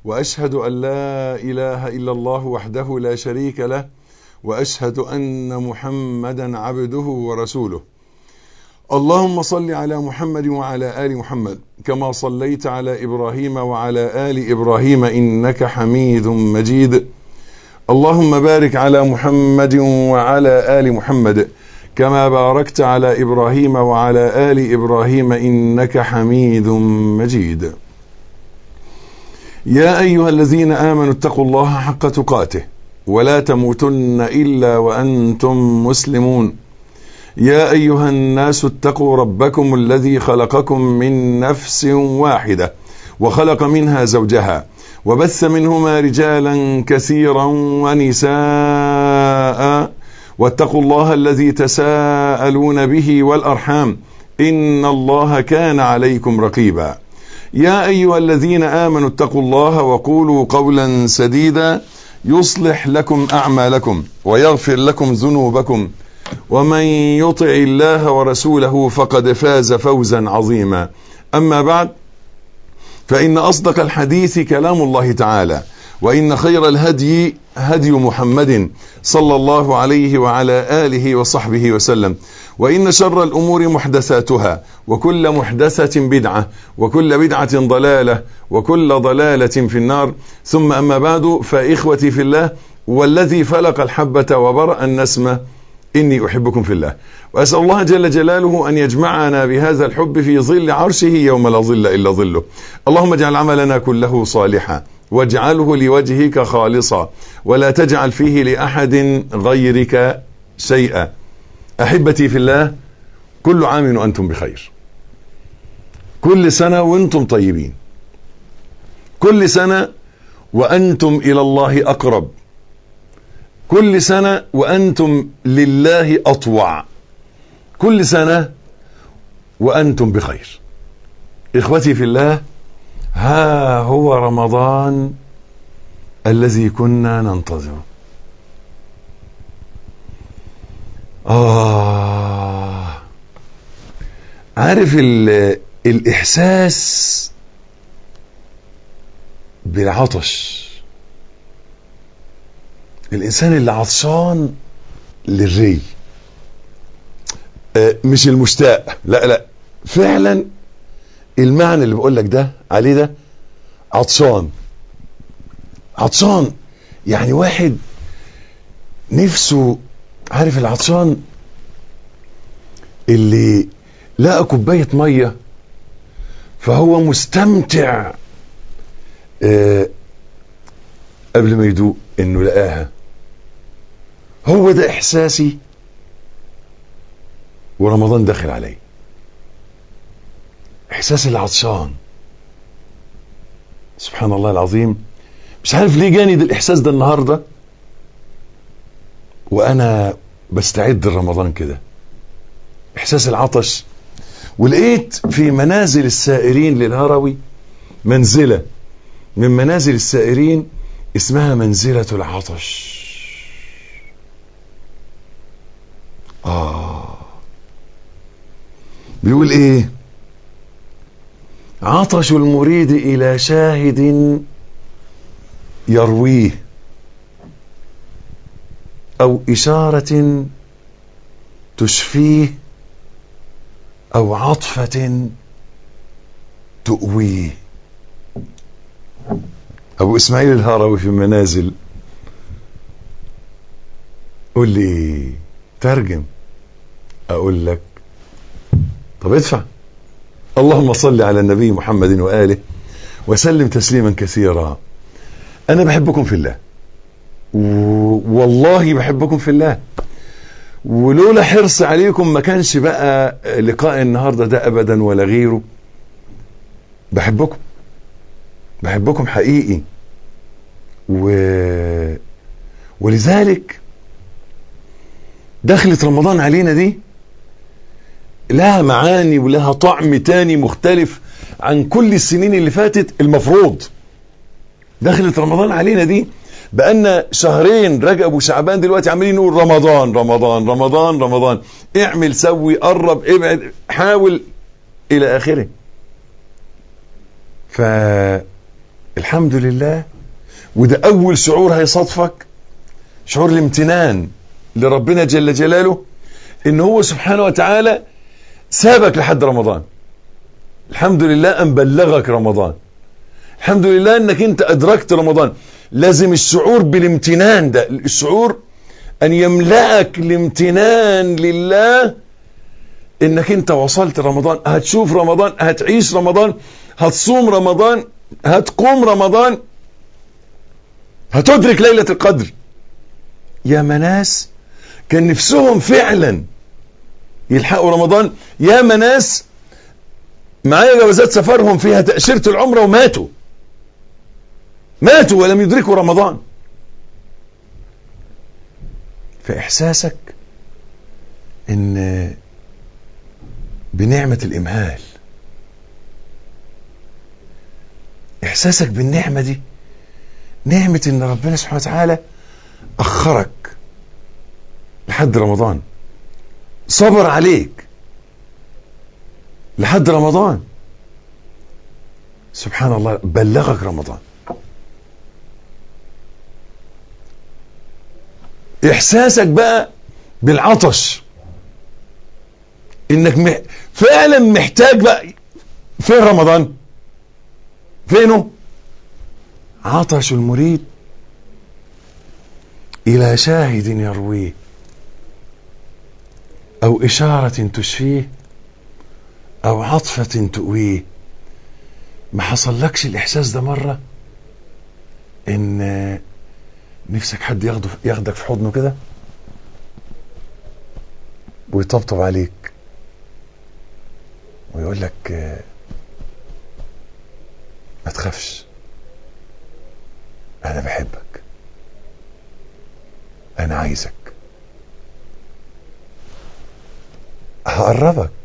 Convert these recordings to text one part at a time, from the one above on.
واشهد ان لا اله الا الله وحده لا شريك له واشهد ان محمدا عبده ورسوله اللهم صل على محمد وعلى ال محمد كما صليت على ابراهيم وعلى ال ابراهيم انك حميد مجيد اللهم بارك على محمد وعلى ال محمد كما باركت على ابراهيم وعلى ال ابراهيم انك حميد مجيد يا ايها الذين امنوا اتقوا الله حق تقاته ولا تموتن الا وانتم مسلمون يا ايها الناس اتقوا ربكم الذي خلقكم من نفس واحده وخلق منها زوجها وبث منهما رجالا كثيرا ونساء واتقوا الله الذي تساءلون به والارحام ان الله كان عليكم رقيبا يا ايها الذين امنوا اتقوا الله وقولوا قولا سديدا يصلح لكم اعمالكم ويغفر لكم ذنوبكم ومن يطع الله ورسوله فقد فاز فوزا عظيما اما بعد فان اصدق الحديث كلام الله تعالى وان خير الهدي هدي محمد صلى الله عليه وعلى اله وصحبه وسلم وان شر الامور محدثاتها وكل محدثه بدعه وكل بدعه ضلاله وكل ضلاله في النار ثم اما بعد فاخوتي في الله والذي فلق الحبه وبرا النسمه إني أحبكم في الله وأسأل الله جل جلاله أن يجمعنا بهذا الحب في ظل عرشه يوم لا ظل إلا ظله اللهم اجعل عملنا كله صالحا واجعله لوجهك خالصا ولا تجعل فيه لأحد غيرك شيئا أحبتي في الله كل عام وأنتم بخير كل سنة وأنتم طيبين كل سنة وأنتم إلى الله أقرب كل سنة وأنتم لله أطوع كل سنة وأنتم بخير إخوتي في الله ها هو رمضان الذي كنا ننتظره آه عارف الإحساس بالعطش الانسان اللي عطشان للري آه مش المشتاق لا لا فعلا المعنى اللي بقول لك ده عليه ده عطشان عطشان يعني واحد نفسه عارف العطشان اللي لقى كوبايه ميه فهو مستمتع آه قبل ما يدوق انه لقاها هو ده احساسي ورمضان داخل علي احساس العطشان سبحان الله العظيم مش عارف ليه جاني ده الاحساس ده النهارده وانا بستعد لرمضان كده احساس العطش ولقيت في منازل السائرين للهروي منزله من منازل السائرين اسمها منزله العطش آه بيقول إيه عطش المريد إلى شاهد يرويه أو إشارة تشفيه أو عطفة تؤويه أبو إسماعيل الهروي في المنازل قول لي ترجم اقول لك طب ادفع اللهم صل على النبي محمد واله وسلم تسليما كثيرا انا بحبكم في الله والله بحبكم في الله ولولا حرص عليكم ما كانش بقى لقاء النهارده ده ابدا ولا غيره بحبكم بحبكم حقيقي و ولذلك دخلة رمضان علينا دي لها معاني ولها طعم تاني مختلف عن كل السنين اللي فاتت المفروض دخلة رمضان علينا دي بقالنا شهرين رجب وشعبان دلوقتي عمالين نقول رمضان رمضان رمضان رمضان اعمل سوي قرب ابعد حاول الى اخره ف الحمد لله وده اول شعور هيصادفك شعور الامتنان لربنا جل جلاله ان هو سبحانه وتعالى سابك لحد رمضان الحمد لله ان بلغك رمضان الحمد لله انك انت ادركت رمضان لازم الشعور بالامتنان ده الشعور ان يملأك الامتنان لله انك انت وصلت رمضان هتشوف رمضان هتعيش رمضان هتصوم رمضان هتقوم رمضان هتدرك ليلة القدر يا مناس كان نفسهم فعلا يلحقوا رمضان يا مناس معايا جوازات سفرهم فيها تأشيرة العمرة وماتوا ماتوا ولم يدركوا رمضان فإحساسك إن بنعمة الإمهال إحساسك بالنعمة دي نعمة إن ربنا سبحانه وتعالى أخرك لحد رمضان صبر عليك لحد رمضان سبحان الله بلغك رمضان احساسك بقى بالعطش انك م... فعلا محتاج بقى فين رمضان فينه عطش المريد الى شاهد يرويه او اشارة تشفيه او عطفة تؤويه ما حصلكش الاحساس ده مرة ان نفسك حد ياخده ياخدك في حضنه كده ويطبطب عليك ويقول لك ما تخافش انا بحبك انا عايزك هقربك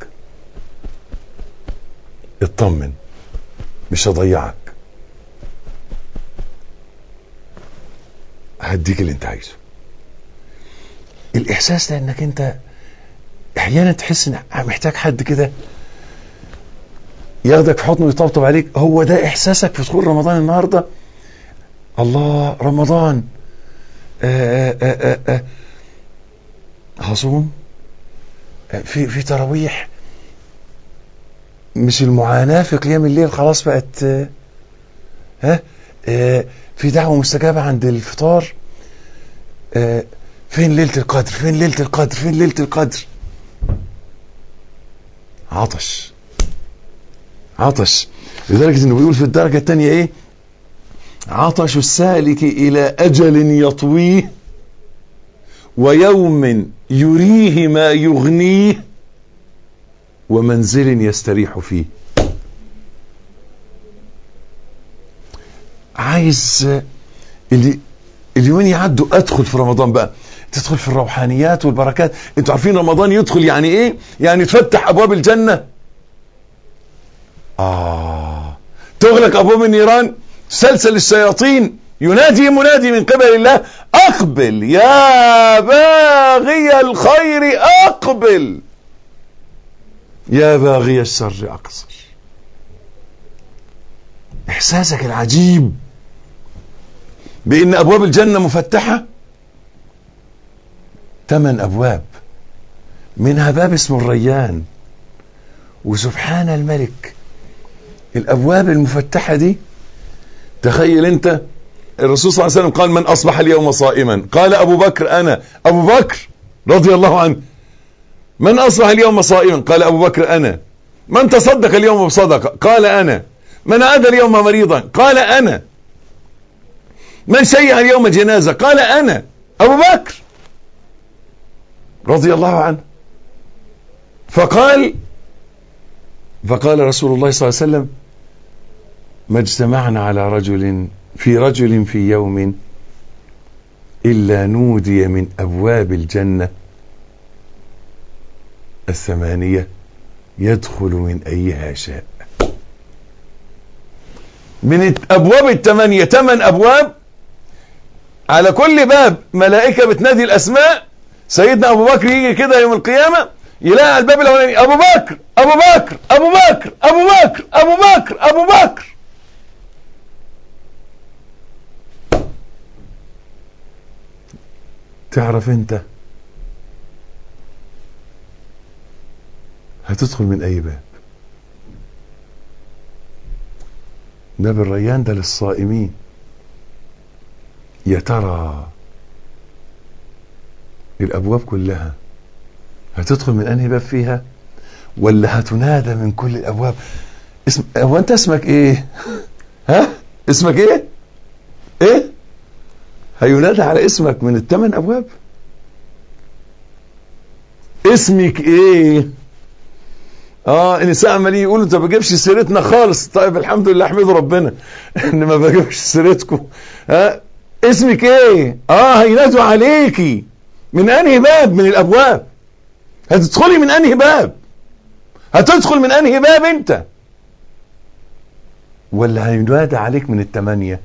اطمن مش هضيعك هديك اللي انت عايزه الاحساس ده انك انت احيانا تحس ان محتاج حد كده ياخدك في حضنه ويطبطب عليك هو ده احساسك في دخول رمضان النهارده الله رمضان آآ آآ آآ هصوم في في تراويح مش المعاناه في قيام الليل خلاص بقت ها في دعوه مستجابه عند الفطار فين ليله القدر فين ليله القدر فين ليله القدر عطش عطش لدرجة انه بيقول في الدرجة الثانية ايه عطش السالك الى اجل يطويه ويوم يريه ما يغنيه ومنزل يستريح فيه عايز اللي اليومين يعدوا ادخل في رمضان بقى تدخل في الروحانيات والبركات انتوا عارفين رمضان يدخل يعني ايه يعني تفتح ابواب الجنه آه تغلق أبواب النيران سلسل الشياطين ينادي منادي من قبل الله أقبل يا باغي الخير أقبل يا باغي الشر أقصر إحساسك العجيب بأن أبواب الجنة مفتحة ثمان أبواب منها باب اسمه الريان وسبحان الملك الابواب المفتحه دي تخيل انت الرسول صلى الله عليه وسلم قال من اصبح اليوم صائما قال ابو بكر انا ابو بكر رضي الله عنه من اصبح اليوم صائما قال ابو بكر انا من تصدق اليوم بصدقه قال انا من عاد اليوم مريضا قال انا من شيع اليوم جنازه قال انا ابو بكر رضي الله عنه فقال فقال رسول الله صلى الله عليه وسلم ما اجتمعنا على رجل في رجل في يوم إلا نودي من أبواب الجنة الثمانية يدخل من أيها شاء من الأبواب الثمانية ثمان أبواب على كل باب ملائكة بتنادي الأسماء سيدنا أبو بكر يجي كده يوم القيامة يلاقي على الباب الاولاني ابو بكر ابو بكر ابو بكر ابو بكر ابو بكر ابو بكر تعرف انت هتدخل من اي باب باب الريان ده للصائمين يا ترى الابواب كلها هتدخل من انهي باب فيها ولا هتنادى من كل الابواب اسم هو انت اسمك ايه ها اسمك ايه ايه هينادى على اسمك من الثمان ابواب اسمك ايه اه النساء عمالين يقولوا انت ما بجيبش سيرتنا خالص طيب الحمد لله احمدوا ربنا ان ما بجيبش سيرتكم ها اسمك ايه اه هينادوا عليكي من انهي باب من الابواب هتدخلي من انهي باب هتدخل من انهي باب انت ولا هينادى عليك من التمانية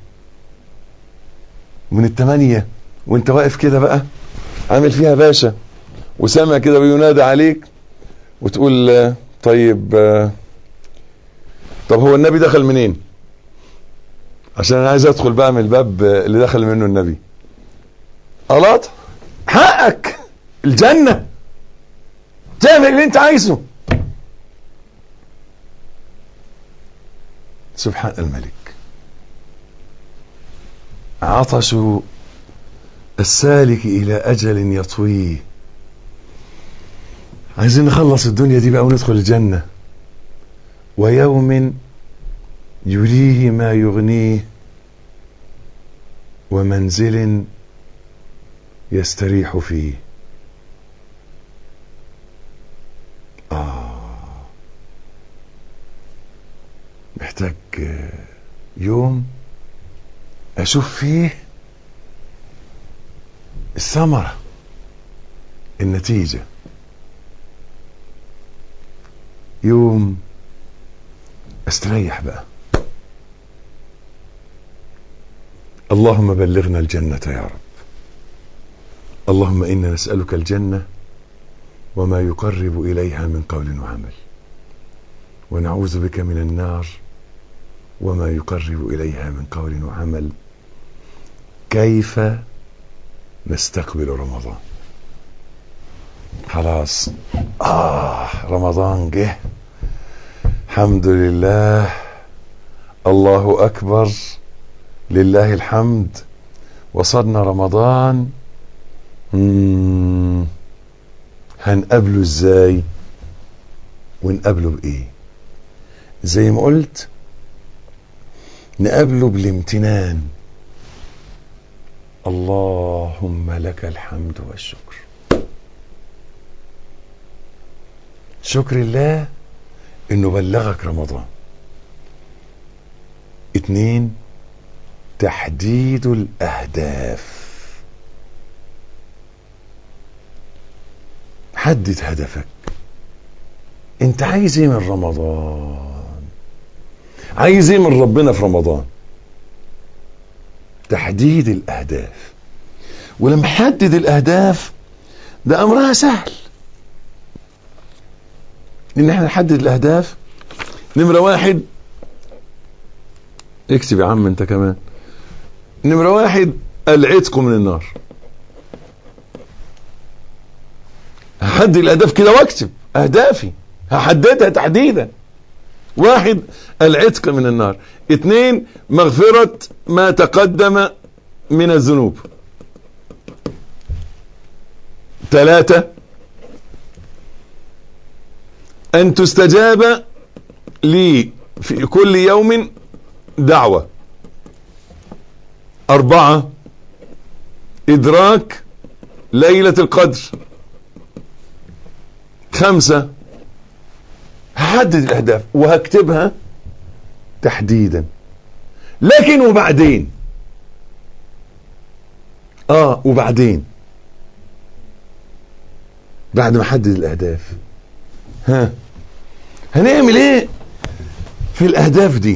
من التمانية وانت واقف كده بقى عامل فيها باشا وسامع كده وينادى عليك وتقول آه، طيب آه، طب هو النبي دخل منين عشان انا عايز ادخل بقى من الباب آه، اللي دخل منه النبي غلط حقك الجنة تعمل اللي انت عايزه سبحان الملك عطش السالك إلى أجل يطويه عايزين نخلص الدنيا دي بقى وندخل الجنة ويوم يريه ما يغنيه ومنزل يستريح فيه آه محتاج آه، يوم أشوف فيه الثمرة النتيجة يوم استريح بقى اللهم بلغنا الجنة يا رب اللهم إنا نسألك الجنة وما يقرب إليها من قول وعمل ونعوذ بك من النار وما يقرب إليها من قول وعمل كيف نستقبل رمضان خلاص آه رمضان جه الحمد لله الله أكبر لله الحمد وصلنا رمضان مم. هنقابله ازاي ونقابله بايه زي ما قلت نقابله بالامتنان اللهم لك الحمد والشكر شكر الله انه بلغك رمضان اتنين تحديد الاهداف حدد هدفك انت عايز ايه من رمضان عايز ايه من ربنا في رمضان تحديد الاهداف ولما حدد الاهداف ده امرها سهل ان احنا نحدد الاهداف نمرة واحد اكتب يا عم انت كمان نمرة واحد العتق من النار هحدد الاهداف كده واكتب اهدافي هحددها تحديدا واحد العتق من النار اثنين مغفرة ما تقدم من الذنوب ثلاثة أن تستجاب لي في كل يوم دعوة أربعة إدراك ليلة القدر خمسة هحدد الأهداف وهكتبها تحديدا لكن وبعدين اه وبعدين بعد ما احدد الاهداف ها هنعمل ايه في الاهداف دي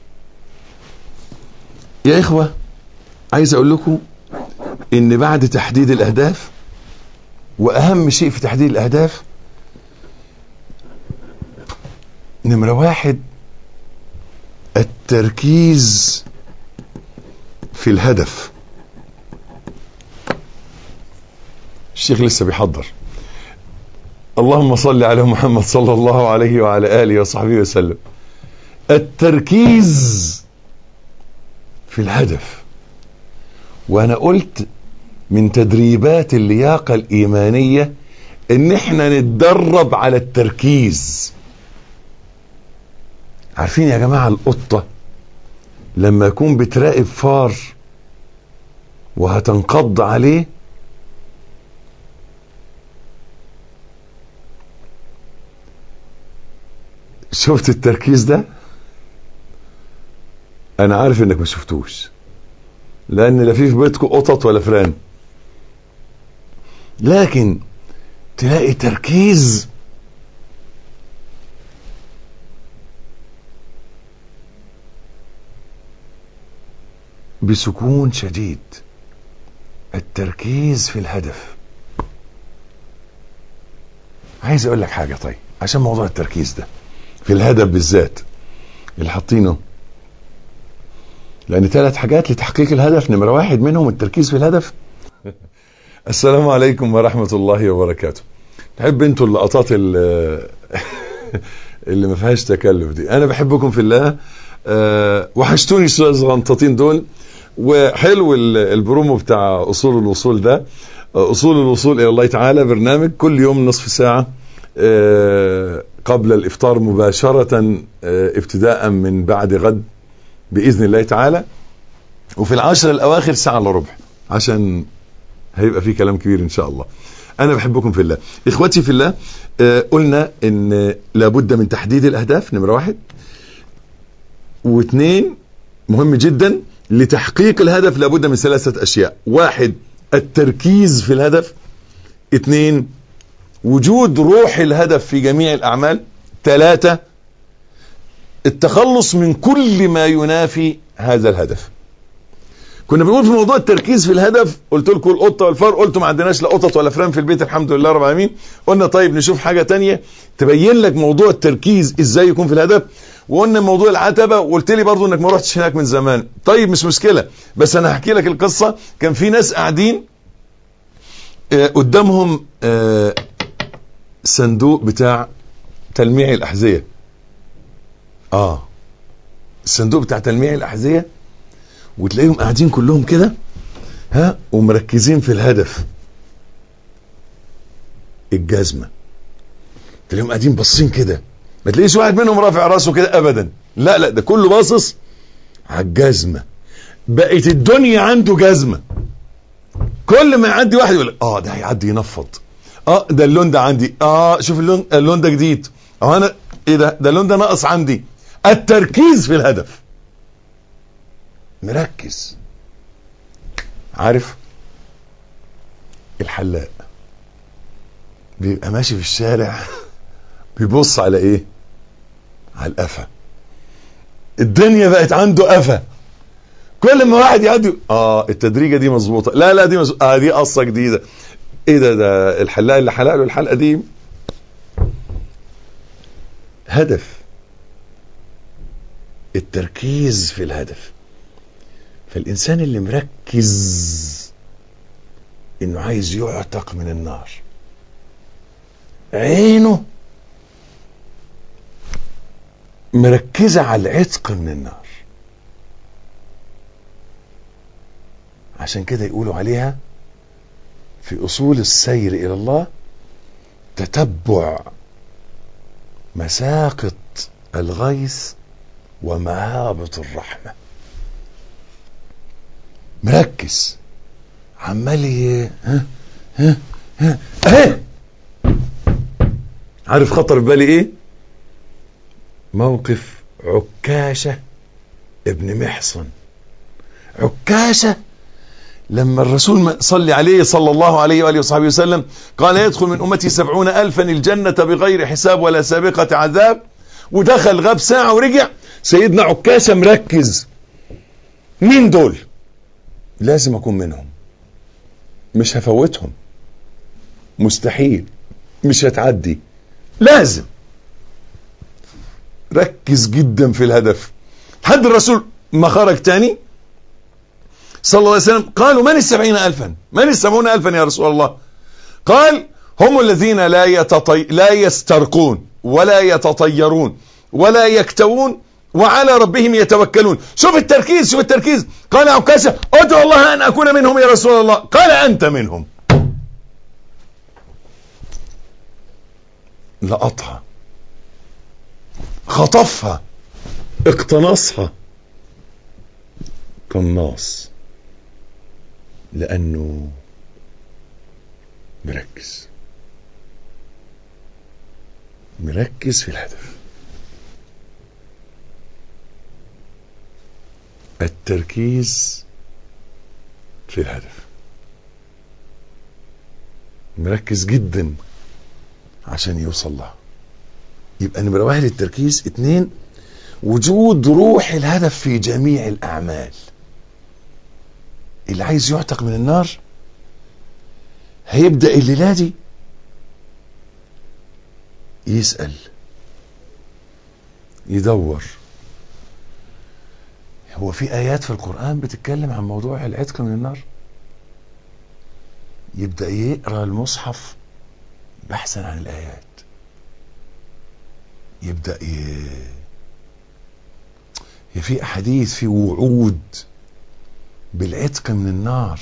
يا اخوة عايز اقول لكم ان بعد تحديد الاهداف واهم شيء في تحديد الاهداف نمرة واحد التركيز في الهدف الشيخ لسه بيحضر اللهم صل على محمد صلى الله عليه وعلى آله وصحبه وسلم التركيز في الهدف وانا قلت من تدريبات اللياقة الإيمانية ان احنا نتدرب على التركيز عارفين يا جماعة القطة لما يكون بتراقب فار وهتنقض عليه شفت التركيز ده انا عارف انك ما شفتوش لان لا في في بيتكم قطط ولا فران لكن تلاقي تركيز بسكون شديد التركيز في الهدف عايز اقول لك حاجة طيب عشان موضوع التركيز ده في الهدف بالذات اللي حاطينه لان ثلاث حاجات لتحقيق الهدف نمرة واحد منهم التركيز في الهدف السلام عليكم ورحمة الله وبركاته تحب انتوا اللقطات اللي, اللي ما فيهاش تكلف دي انا بحبكم في الله أه وحشتوني الصغنطتين دول وحلو البرومو بتاع اصول الوصول ده اصول الوصول الى الله تعالى برنامج كل يوم نصف ساعة أه قبل الافطار مباشرة أه ابتداء من بعد غد باذن الله تعالى وفي العشر الاواخر ساعة الا ربع عشان هيبقى في كلام كبير ان شاء الله انا بحبكم في الله اخوتي في الله آه قلنا ان لابد من تحديد الاهداف نمرة واحد واثنين مهم جدا لتحقيق الهدف لابد من ثلاثة اشياء واحد التركيز في الهدف اثنين وجود روح الهدف في جميع الاعمال ثلاثة التخلص من كل ما ينافي هذا الهدف كنا بنقول في موضوع التركيز في الهدف قلت لكم القطه والفار قلتوا ما عندناش لا قطط ولا فران في البيت الحمد لله رب العالمين قلنا طيب نشوف حاجه تانية تبين لك موضوع التركيز ازاي يكون في الهدف وقلنا موضوع العتبه وقلت لي برضو انك ما رحتش هناك من زمان طيب مش مشكله بس انا هحكي لك القصه كان في ناس قاعدين آه قدامهم آه صندوق بتاع تلميع الاحذيه اه الصندوق بتاع تلميع الاحذيه وتلاقيهم قاعدين كلهم كده ها ومركزين في الهدف الجزمة تلاقيهم قاعدين باصين كده ما تلاقيش واحد منهم رافع راسه كده ابدا لا لا ده كله باصص على الجزمة بقت الدنيا عنده جزمة كل ما يعدي واحد يقول اه ده هيعدي ينفض اه ده اللون ده عندي اه شوف اللون اللون ده جديد اه انا ايه ده ده اللون ده ناقص عندي التركيز في الهدف مركز عارف الحلاق بيبقى ماشي في الشارع بيبص على ايه على القفا الدنيا بقت عنده قفا كل ما واحد يعدي اه التدريجه دي مظبوطه لا لا دي مظبوطه اه دي قصه جديده ايه ده ده الحلاق اللي حلق له الحلقه دي هدف التركيز في الهدف فالإنسان اللي مركز إنه عايز يعتق من النار عينه مركزة على العتق من النار عشان كده يقولوا عليها في أصول السير إلى الله تتبع مساقط الغيث ومهابط الرحمه مركز عمال ها ها ها اهي عارف خطر في بالي ايه موقف عكاشة ابن محصن عكاشة لما الرسول صلى عليه صلى الله عليه وآله وصحبه وسلم قال يدخل من أمتي سبعون ألفا الجنة بغير حساب ولا سابقة عذاب ودخل غاب ساعة ورجع سيدنا عكاشة مركز مين دول لازم اكون منهم مش هفوتهم مستحيل مش هتعدي لازم ركز جدا في الهدف حد الرسول ما خرج تاني صلى الله عليه وسلم قالوا من السبعين ألفا من السبعون ألفا يا رسول الله قال هم الذين لا يتطي... لا يسترقون ولا يتطيرون ولا يكتوون وعلى ربهم يتوكلون شوف التركيز شوف التركيز قال عكاشة ادعو الله أن أكون منهم يا رسول الله قال أنت منهم لقطها خطفها اقتنصها قناص لأنه مركز مركز في الهدف التركيز في الهدف مركز جدا عشان يوصل لها يبقى نمرة واحد التركيز اتنين وجود روح الهدف في جميع الأعمال اللي عايز يعتق من النار هيبدأ الليلة دي يسأل يدور هو في آيات في القرآن بتتكلم عن موضوع العتق من النار يبدأ يقرأ المصحف بحثا عن الآيات يبدأ ي... في أحاديث في وعود بالعتق من النار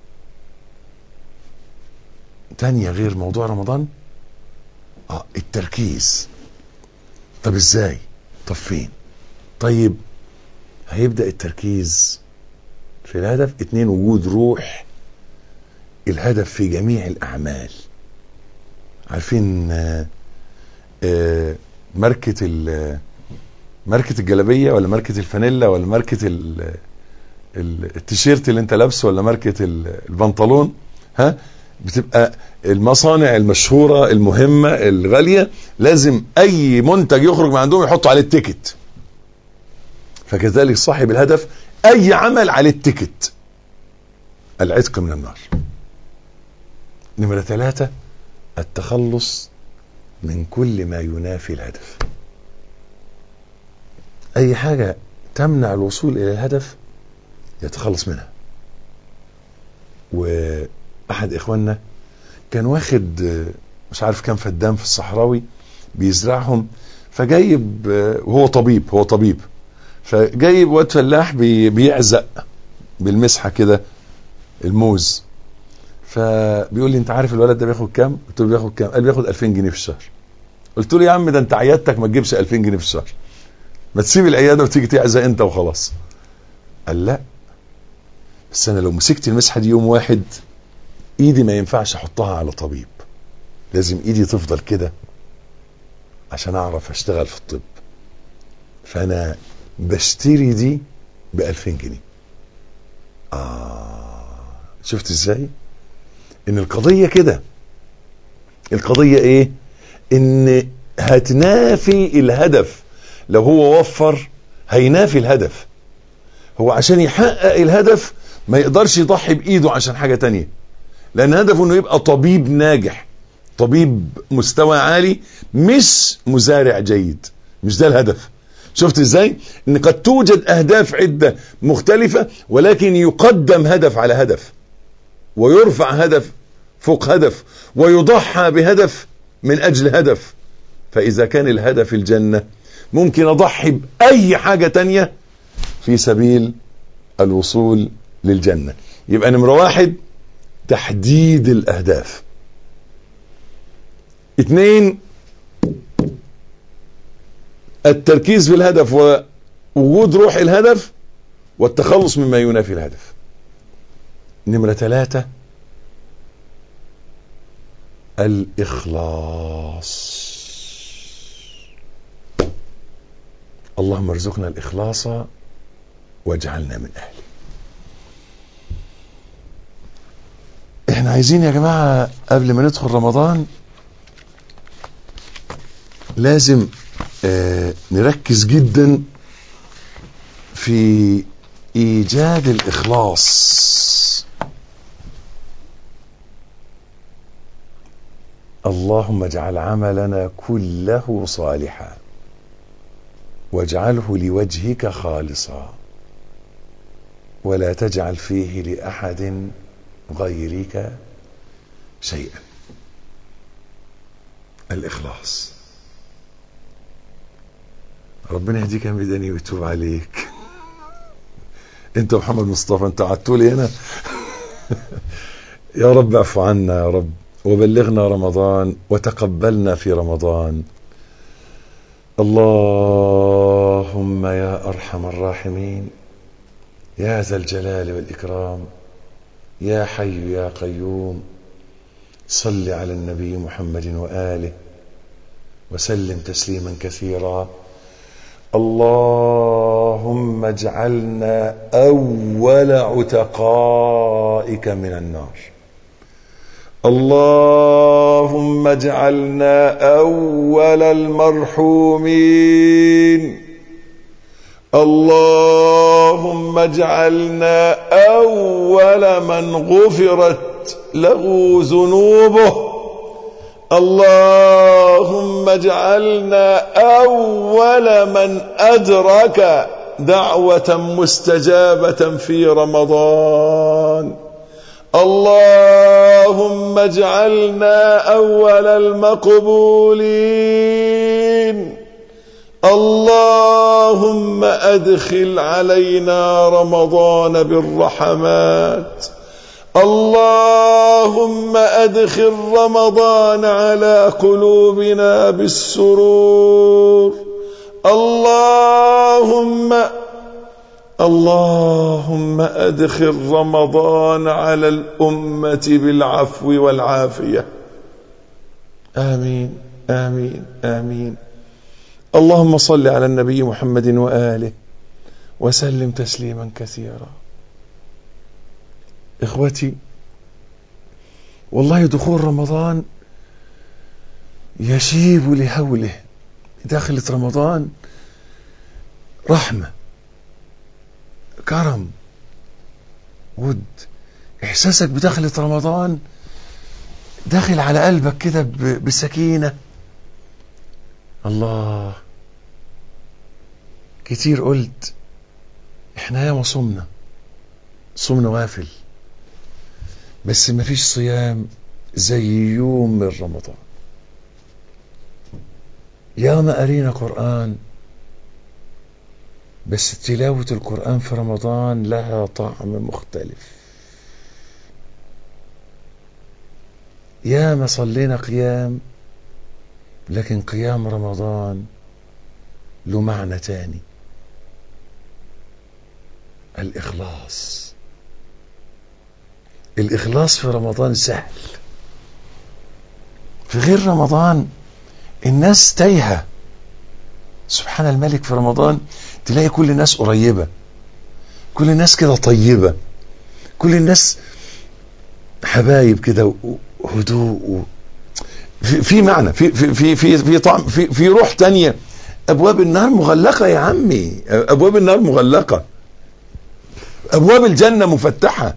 تانية غير موضوع رمضان اه التركيز طب ازاي طب فين طيب هيبدأ التركيز في الهدف اتنين وجود روح الهدف في جميع الأعمال عارفين آه آه ماركة ماركة الجلابية ولا ماركة الفانيلا ولا ماركة ال التيشيرت اللي انت لابسه ولا ماركة البنطلون ها بتبقى المصانع المشهورة المهمة الغالية لازم اي منتج يخرج من عندهم يحطوا عليه التيكت فكذلك صاحب الهدف اي عمل عليه التيكت العتق من النار نمرة ثلاثة التخلص من كل ما ينافي الهدف اي حاجة تمنع الوصول الى الهدف يتخلص منها واحد اخواننا كان واخد مش عارف كام فدان في الصحراوي بيزرعهم فجايب وهو طبيب هو طبيب فجايب واد فلاح بيعزق بالمسحه كده الموز فبيقول لي انت عارف الولد ده بياخد كام؟ قلت له بياخد كام؟ قال بياخد 2000 جنيه في الشهر. قلت له يا عم ده انت عيادتك ما تجيبش 2000 جنيه في الشهر. ما تسيب العياده وتيجي تعزق انت وخلاص. قال لا بس انا لو مسكت المسحه دي يوم واحد ايدي ما ينفعش احطها على طبيب. لازم ايدي تفضل كده عشان اعرف اشتغل في الطب. فانا بشتري دي ب 2000 جنيه. اه شفت ازاي؟ ان القضية كده القضية ايه ان هتنافي الهدف لو هو وفر هينافي الهدف هو عشان يحقق الهدف ما يقدرش يضحي بايده عشان حاجة تانية لان هدفه انه يبقى طبيب ناجح طبيب مستوى عالي مش مزارع جيد مش ده الهدف شفت ازاي ان قد توجد اهداف عدة مختلفة ولكن يقدم هدف على هدف ويرفع هدف فوق هدف ويضحى بهدف من اجل هدف فاذا كان الهدف الجنة ممكن اضحي باي حاجة تانية في سبيل الوصول للجنة يبقى نمرة واحد تحديد الاهداف اثنين التركيز في الهدف ووجود روح الهدف والتخلص مما ينافي الهدف نمرة ثلاثة الإخلاص اللهم ارزقنا الإخلاص واجعلنا من أهله احنا عايزين يا جماعة قبل ما ندخل رمضان لازم آه نركز جدا في ايجاد الاخلاص اللهم اجعل عملنا كله صالحا واجعله لوجهك خالصا ولا تجعل فيه لاحد غيرك شيئا الإخلاص ربنا يهديك يا ميداني ويتوب عليك انت ومحمد مصطفى انت قعدتوا لي هنا يا رب اعفو عنا يا رب وبلغنا رمضان وتقبلنا في رمضان اللهم يا ارحم الراحمين يا ذا الجلال والاكرام يا حي يا قيوم صل على النبي محمد واله وسلم تسليما كثيرا اللهم اجعلنا اول عتقائك من النار اللهم اجعلنا اول المرحومين اللهم اجعلنا اول من غفرت له ذنوبه اللهم اجعلنا اول من ادرك دعوه مستجابه في رمضان اللهم اجعلنا اول المقبولين اللهم ادخل علينا رمضان بالرحمات اللهم ادخل رمضان على قلوبنا بالسرور اللهم اللهم ادخل رمضان على الامه بالعفو والعافيه امين امين امين اللهم صل على النبي محمد واله وسلم تسليما كثيرا اخوتي والله دخول رمضان يشيب لهوله دخلة رمضان رحمة كرم ود احساسك بدخلة رمضان داخل على قلبك كده بسكينة الله كتير قلت احنا ياما صمنا صمنا وافل بس مفيش صيام زي يوم من رمضان ياما قرينا قرآن بس تلاوة القرآن في رمضان لها طعم مختلف ياما صلينا قيام لكن قيام رمضان له معنى تاني الإخلاص الإخلاص في رمضان سهل في غير رمضان الناس تايهة سبحان الملك في رمضان تلاقي كل الناس قريبة كل الناس كده طيبة كل الناس حبايب كده وهدوء و... في, في معنى في في في في في طعم في في روح تانية ابواب النار مغلقة يا عمي ابواب النار مغلقة ابواب الجنة مفتحة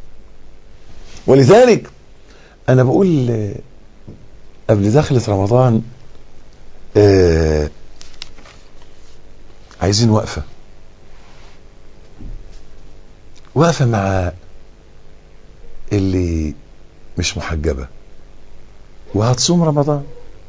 ولذلك انا بقول قبل دخلة رمضان آه عايزين وقفة وقفة مع اللي مش محجبة وهتصوم رمضان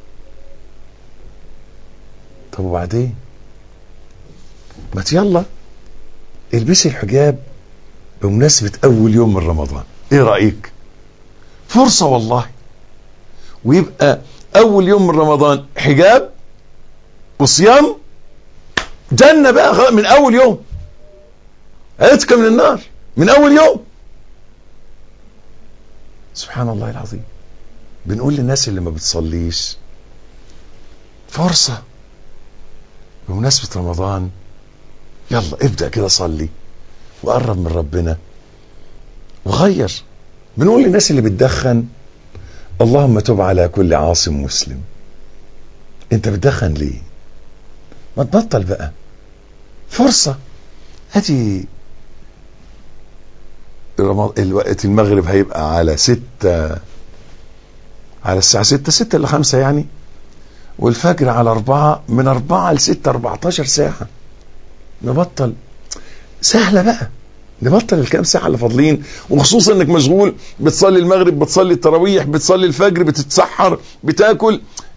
طب وبعدين ما يلا البسي الحجاب بمناسبة أول يوم من رمضان إيه رأيك فرصة والله ويبقى أول يوم من رمضان حجاب وصيام جنة بقى من أول يوم عتق من النار من أول يوم سبحان الله العظيم بنقول للناس اللي ما بتصليش فرصة بمناسبة رمضان يلا ابدأ كده صلي وقرب من ربنا وغير بنقول للناس اللي بتدخن اللهم تب على كل عاصم مسلم انت بتدخن ليه ما تبطل بقى فرصة هاتي الوقت المغرب هيبقى على ستة على الساعة ستة ستة إلى خمسة يعني والفجر على أربعة من أربعة لستة أربعتاشر ساعة نبطل سهلة بقى نبطل الكام ساعة اللي فاضلين وخصوصا انك مشغول بتصلي المغرب بتصلي التراويح بتصلي الفجر بتتسحر بتاكل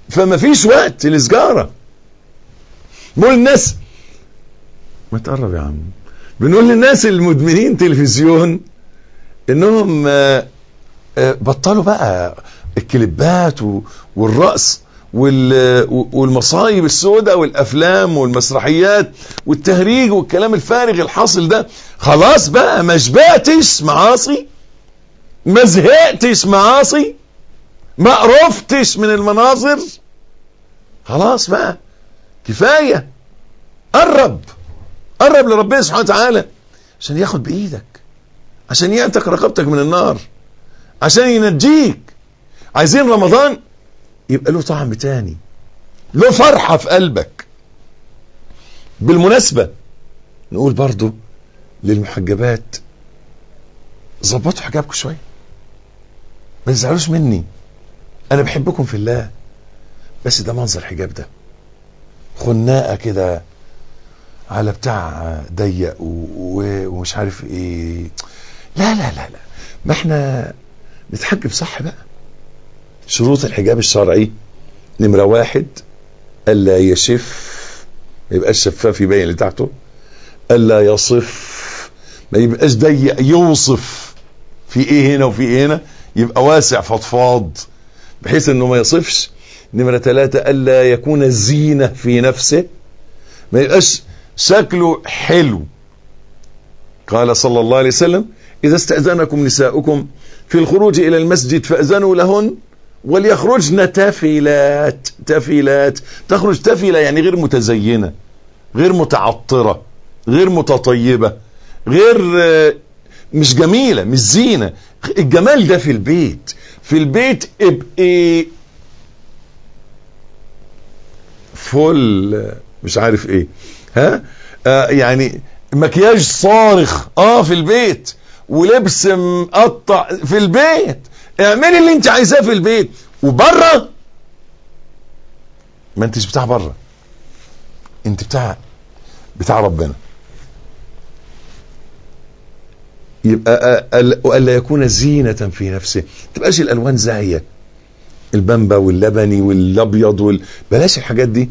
فما فيش وقت لسجارة بقول الناس ما تقرب يا عم بنقول للناس المدمنين تلفزيون انهم آه، آه، بطلوا بقى الكليبات و- والرقص وال- والمصايب السوداء والافلام والمسرحيات والتهريج والكلام الفارغ الحاصل ده خلاص بقى ما شبعتش معاصي ما زهقتش معاصي ما قرفتش من المناظر خلاص بقى كفايه قرب قرب لربنا سبحانه وتعالى عشان ياخد بايدك عشان يعتق رقبتك من النار عشان ينجيك عايزين رمضان يبقى له طعم تاني له فرحة في قلبك بالمناسبة نقول برضو للمحجبات ظبطوا حجابكم شوية ما تزعلوش مني انا بحبكم في الله بس ده منظر حجاب ده خناقة كده على بتاع ضيق و- و- ومش عارف ايه لا لا لا لا ما احنا نتحجب صح بقى شروط الحجاب الشرعي نمرة واحد ألا يشف ما يبقاش شفاف يبين اللي تحته ألا يصف ما يبقاش ضيق يوصف في ايه هنا وفي ايه هنا يبقى واسع فضفاض بحيث انه ما يصفش نمرة ثلاثة ألا يكون زينة في نفسه ما يبقاش شكله حلو قال صلى الله عليه وسلم إذا استأذنكم نساؤكم في الخروج إلى المسجد فأذنوا لهن وليخرجن تفلات تفلات تخرج تفلة يعني غير متزينة غير متعطرة غير متطيبة غير آه، مش جميلة مش زينة الجمال ده في البيت في البيت ابقي فل مش عارف ايه ها آه يعني مكياج صارخ اه في البيت ولبس مقطع في البيت اعملي اللي انت عايزاه في البيت وبره ما انتش بتاع بره انت بتاع بتاع ربنا يبقى أ- أ- والا يكون زينة في نفسه تبقاش الالوان زاهية البامبا واللبني والابيض وال... بلاش الحاجات دي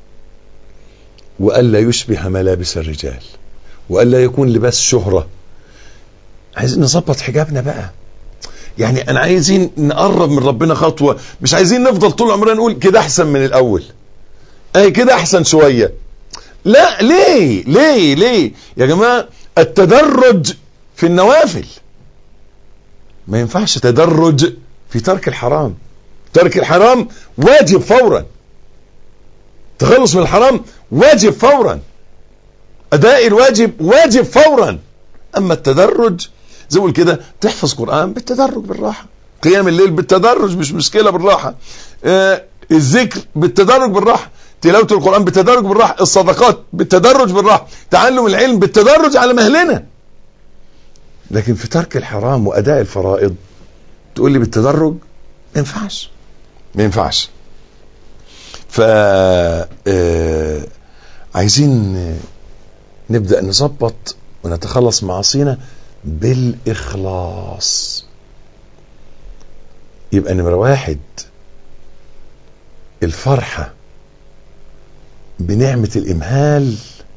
والا يشبه ملابس الرجال والا يكون لباس شهرة عايزين نظبط حجابنا بقى يعني انا عايزين نقرب من ربنا خطوة مش عايزين نفضل طول عمرنا نقول كده احسن من الاول اي كده احسن شوية لا ليه ليه ليه يا جماعة التدرج في النوافل ما ينفعش تدرج في ترك الحرام ترك الحرام واجب فورا تخلص من الحرام واجب فورا اداء الواجب واجب فورا اما التدرج زي ما بقول كده تحفظ قرآن بالتدرج بالراحة قيام الليل بالتدرج مش مشكلة بالراحة آه الذكر بالتدرج بالراحة تلاوة القرآن بالتدرج بالراحة الصدقات بالتدرج بالراحة تعلم العلم بالتدرج على مهلنا لكن في ترك الحرام وأداء الفرائض تقول لي بالتدرج ما ينفعش ما ينفعش ف آه، عايزين آه، نبدأ نظبط ونتخلص معاصينا بالإخلاص يبقى نمرة واحد الفرحة بنعمة الإمهال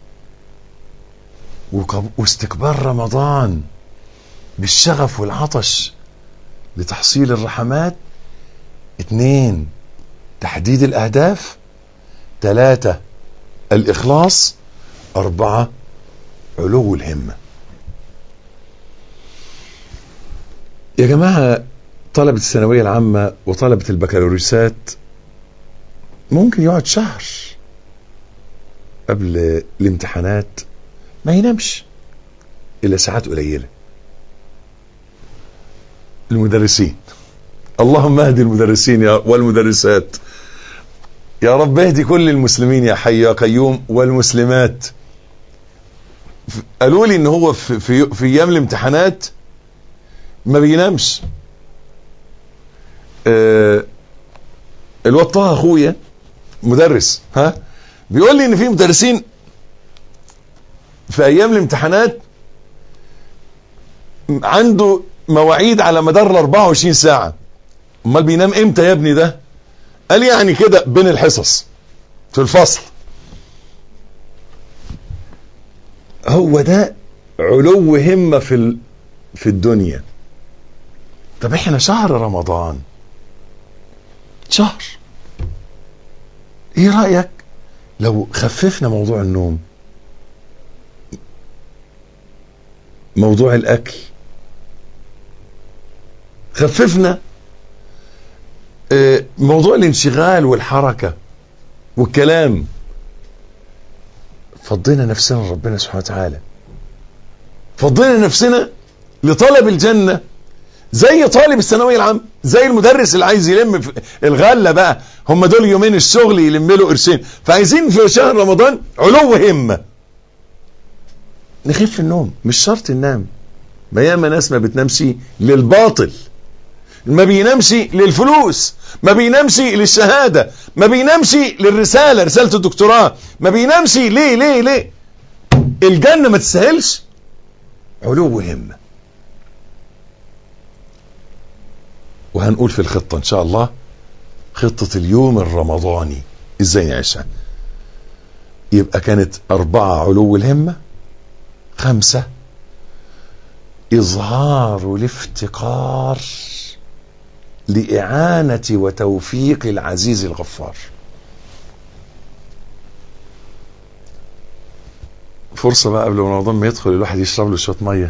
وقب- واستكبار رمضان بالشغف والعطش لتحصيل الرحمات اتنين تحديد الأهداف تلاتة الإخلاص أربعة علو الهمة يا جماعة طلبة الثانوية العامة وطلبة البكالوريوسات ممكن يقعد شهر قبل الامتحانات ما ينامش إلا ساعات قليلة المدرسين اللهم اهدي المدرسين يا والمدرسات يا رب اهدي كل المسلمين يا حي يا قيوم والمسلمات ف- قالوا لي ان هو في, في, في ايام الامتحانات ما بينامش آه الواد طه اخويا مدرس ها بيقول لي ان في مدرسين في ايام الامتحانات عنده مواعيد على مدار ال 24 ساعة امال بينام امتى يا ابني ده قال يعني كده بين الحصص في الفصل هو ده علو همة في ال... في الدنيا طب احنا شهر رمضان شهر ايه رأيك لو خففنا موضوع النوم موضوع الاكل خففنا آه، موضوع الانشغال والحركة والكلام فضينا نفسنا لربنا سبحانه وتعالى فضينا نفسنا لطلب الجنة زي طالب الثانوية العامة زي المدرس اللي عايز يلم في الغلة بقى هم دول يومين الشغل يلم له قرشين فعايزين في شهر رمضان علو همة نخف النوم مش شرط ننام ما ياما ناس ما بتنامش للباطل ما بينامش للفلوس ما بينامش للشهادة ما بينامش للرسالة رسالة الدكتوراه ما بينامش ليه ليه ليه الجنة ما تستاهلش علو همة وهنقول في الخطة ان شاء الله خطة اليوم الرمضاني ازاي نعيشها يبقى كانت اربعة علو الهمة خمسة اظهار الافتقار لإعانة وتوفيق العزيز الغفار فرصة بقى قبل رمضان ما يدخل الواحد يشرب له شوية مية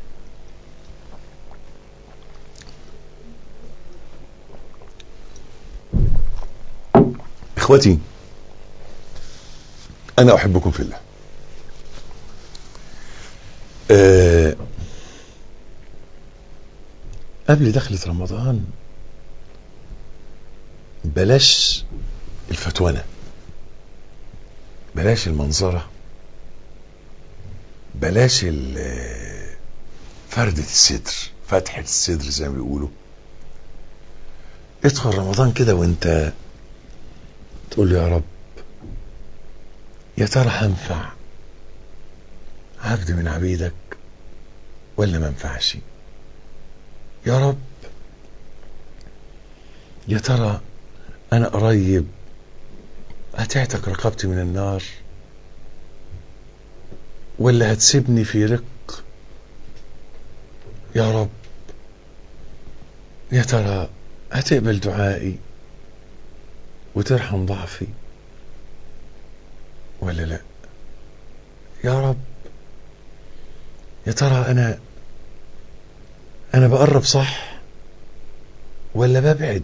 اخوتي انا احبكم في الله أه قبل دخلة رمضان بلاش الفتونة بلاش المنظرة بلاش ال- فردة الصدر فتحة الصدر زي ما بيقولوا ادخل رمضان كده وانت تقول له يا رب يا ترى هنفع عبد من عبيدك ولا ما انفعش يا رب يا ترى انا قريب هتعتق رقبتي من النار ولا هتسيبني في رق يا رب يا ترى هتقبل دعائي وترحم ضعفي ولا لا يا رب يا ترى انا انا بقرب صح ولا ببعد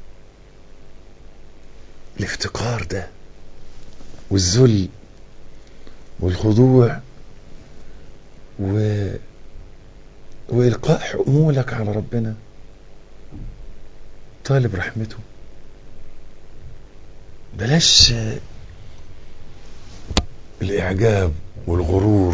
الافتقار ده والذل والخضوع و... وإلقاء حمولك على ربنا طالب رحمته بلاش الإعجاب والغرور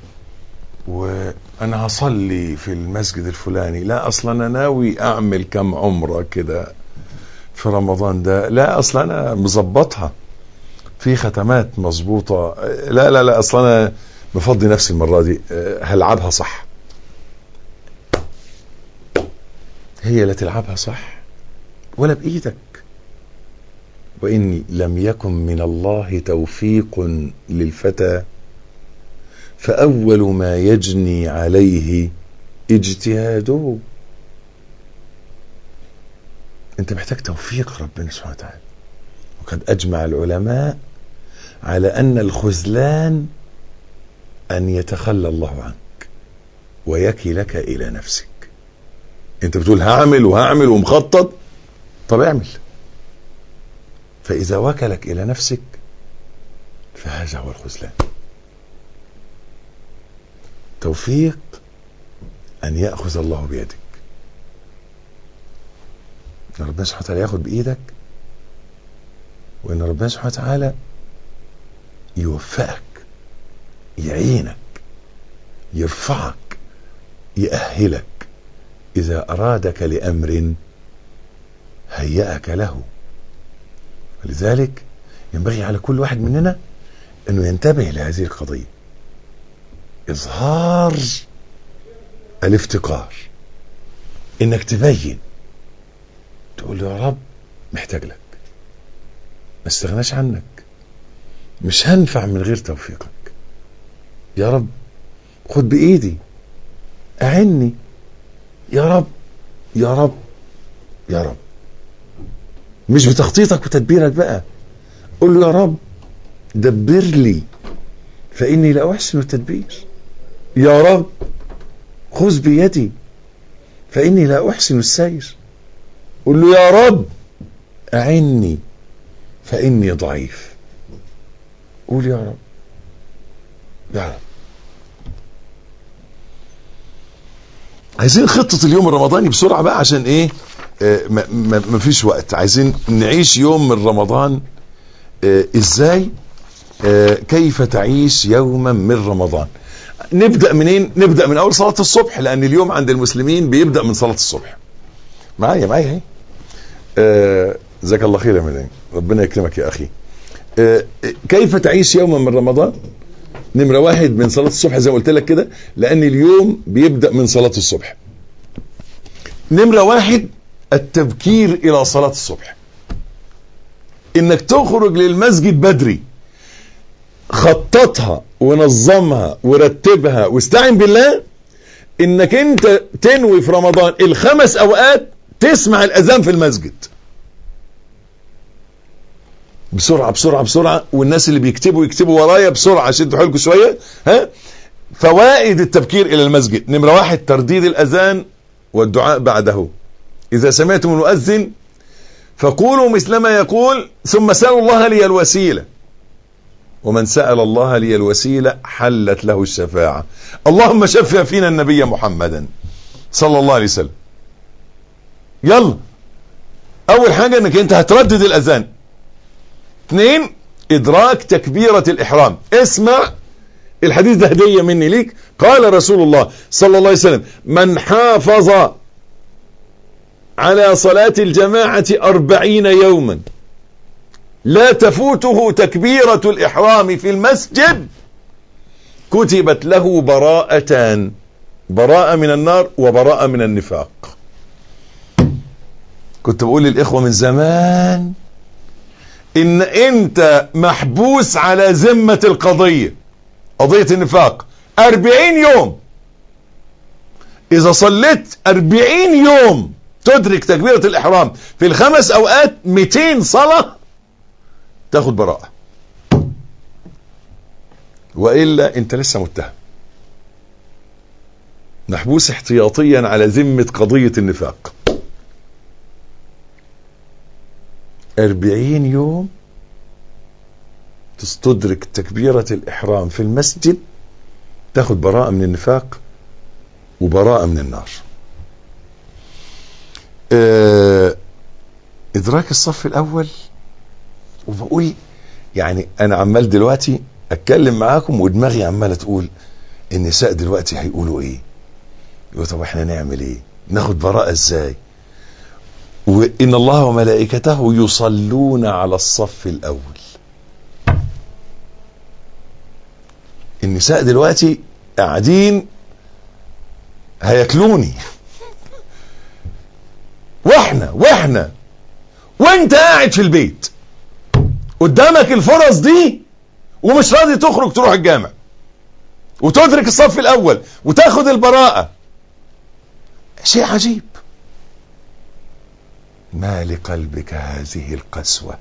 وأنا هصلي في المسجد الفلاني لا أصلا أنا ناوي أعمل كم عمرة كده في رمضان ده لا أصلا أنا مظبطها في ختمات مظبوطة لا لا لا أصلا أنا مفضي نفسي المرة دي هلعبها صح هي لا تلعبها صح ولا بإيدك وإن لم يكن من الله توفيق للفتى فأول ما يجني عليه اجتهاده انت محتاج توفيق ربنا سبحانه وتعالى وقد أجمع العلماء على أن الخذلان أن يتخلى الله عنك ويكلك إلى نفسك انت بتقول هعمل وهعمل ومخطط طب اعمل فإذا وكلك إلى نفسك فهذا هو الخذلان توفيق أن يأخذ الله بيدك أن ربنا سبحانه وتعالى ياخد بإيدك وأن ربنا سبحانه وتعالى يوفقك يعينك يرفعك يأهلك إذا أرادك لأمر هيأك له ولذلك ينبغي على كل واحد مننا أنه ينتبه لهذه القضية إظهار الافتقار إنك تبين تقول له يا رب محتاج لك ما استغناش عنك مش هنفع من غير توفيقك يا رب خد بإيدي أعني يا رب يا رب يا رب مش بتخطيطك وتدبيرك بقى قول له يا رب دبر لي فإني لا أحسن التدبير يا رب خذ بيدي فإني لا أحسن السير قل له يا رب أعني فإني ضعيف قول يا رب يا رب عايزين خطة اليوم الرمضاني بسرعة بقى عشان ايه آه ما, ما, ما فيش وقت عايزين نعيش يوم من رمضان آه ازاي آه كيف تعيش يوما من رمضان نبدأ منين نبدأ من اول صلاة الصبح لان اليوم عند المسلمين بيبدأ من صلاة الصبح معايا معايا اهي آه جزاك الله خير يا مدين ربنا يكرمك يا اخي آه كيف تعيش يوما من رمضان نمرة واحد من صلاة الصبح زي ما قلت لك كده لأن اليوم بيبدأ من صلاة الصبح نمرة واحد التبكير إلى صلاة الصبح إنك تخرج للمسجد بدري خططها ونظمها ورتبها واستعن بالله إنك أنت تنوي في رمضان الخمس أوقات تسمع الأذان في المسجد بسرعة بسرعة بسرعة والناس اللي بيكتبوا يكتبوا ورايا بسرعة شدوا حيلكم شوية ها فوائد التبكير إلى المسجد نمرة واحد ترديد الأذان والدعاء بعده إذا سمعتم المؤذن فقولوا مثل ما يقول ثم سألوا الله لي الوسيلة ومن سأل الله لي الوسيلة حلت له الشفاعة اللهم شفع فينا النبي محمدا صلى الله عليه وسلم يلا أول حاجة أنك أنت هتردد الأذان اثنين ادراك تكبيرة الاحرام اسمع الحديث ده هدية مني ليك قال رسول الله صلى الله عليه وسلم من حافظ على صلاة الجماعة أربعين يوما لا تفوته تكبيرة الإحرام في المسجد كتبت له براءتان براءة من النار وبراءة من النفاق كنت بقول للإخوة من زمان ان انت محبوس على ذمة القضية قضية النفاق اربعين يوم اذا صليت اربعين يوم تدرك تكبيرة الاحرام في الخمس اوقات ميتين صلاة تاخد براءة وإلا انت لسه متهم محبوس احتياطيا على ذمة قضية النفاق أربعين يوم تستدرك تكبيرة الإحرام في المسجد تاخد براءة من النفاق وبراءة من النار اه إدراك الصف الأول وبقول يعني أنا عمال دلوقتي أتكلم معاكم ودماغي عمالة تقول النساء دلوقتي هيقولوا إيه يقولوا طب إحنا نعمل إيه ناخد براءة إزاي وإن الله وملائكته يصلون على الصف الأول النساء دلوقتي قاعدين هياكلوني واحنا واحنا وانت قاعد في البيت قدامك الفرص دي ومش راضي تخرج تروح الجامع وتدرك الصف الاول وتاخد البراءة شيء عجيب ما لقلبك هذه القسوة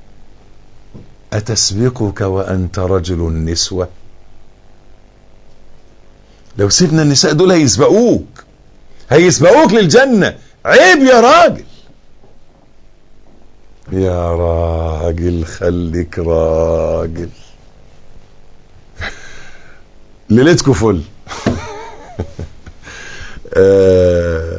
أتسبقك وأنت رجل النسوة لو سيبنا النساء دول هيسبقوك هيسبقوك للجنة عيب يا راجل يا راجل خليك راجل ليلتكم فل آه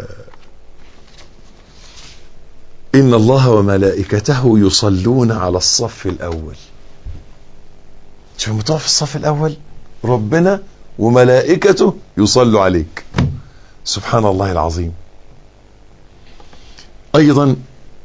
إن الله وملائكته يصلون على الصف الأول شوف مطوع في الصف الأول ربنا وملائكته يصلوا عليك سبحان الله العظيم أيضا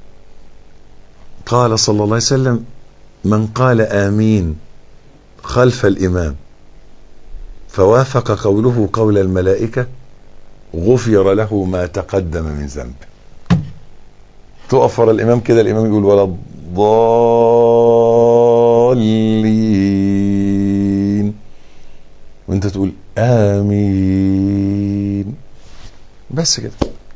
قال صلى الله عليه وسلم من قال آمين خلف الإمام فوافق قوله قول الملائكة غفر له ما تقدم من ذنبه تقف ورا الامام كده الامام يقول ولا الضالين وانت تقول امين بس كده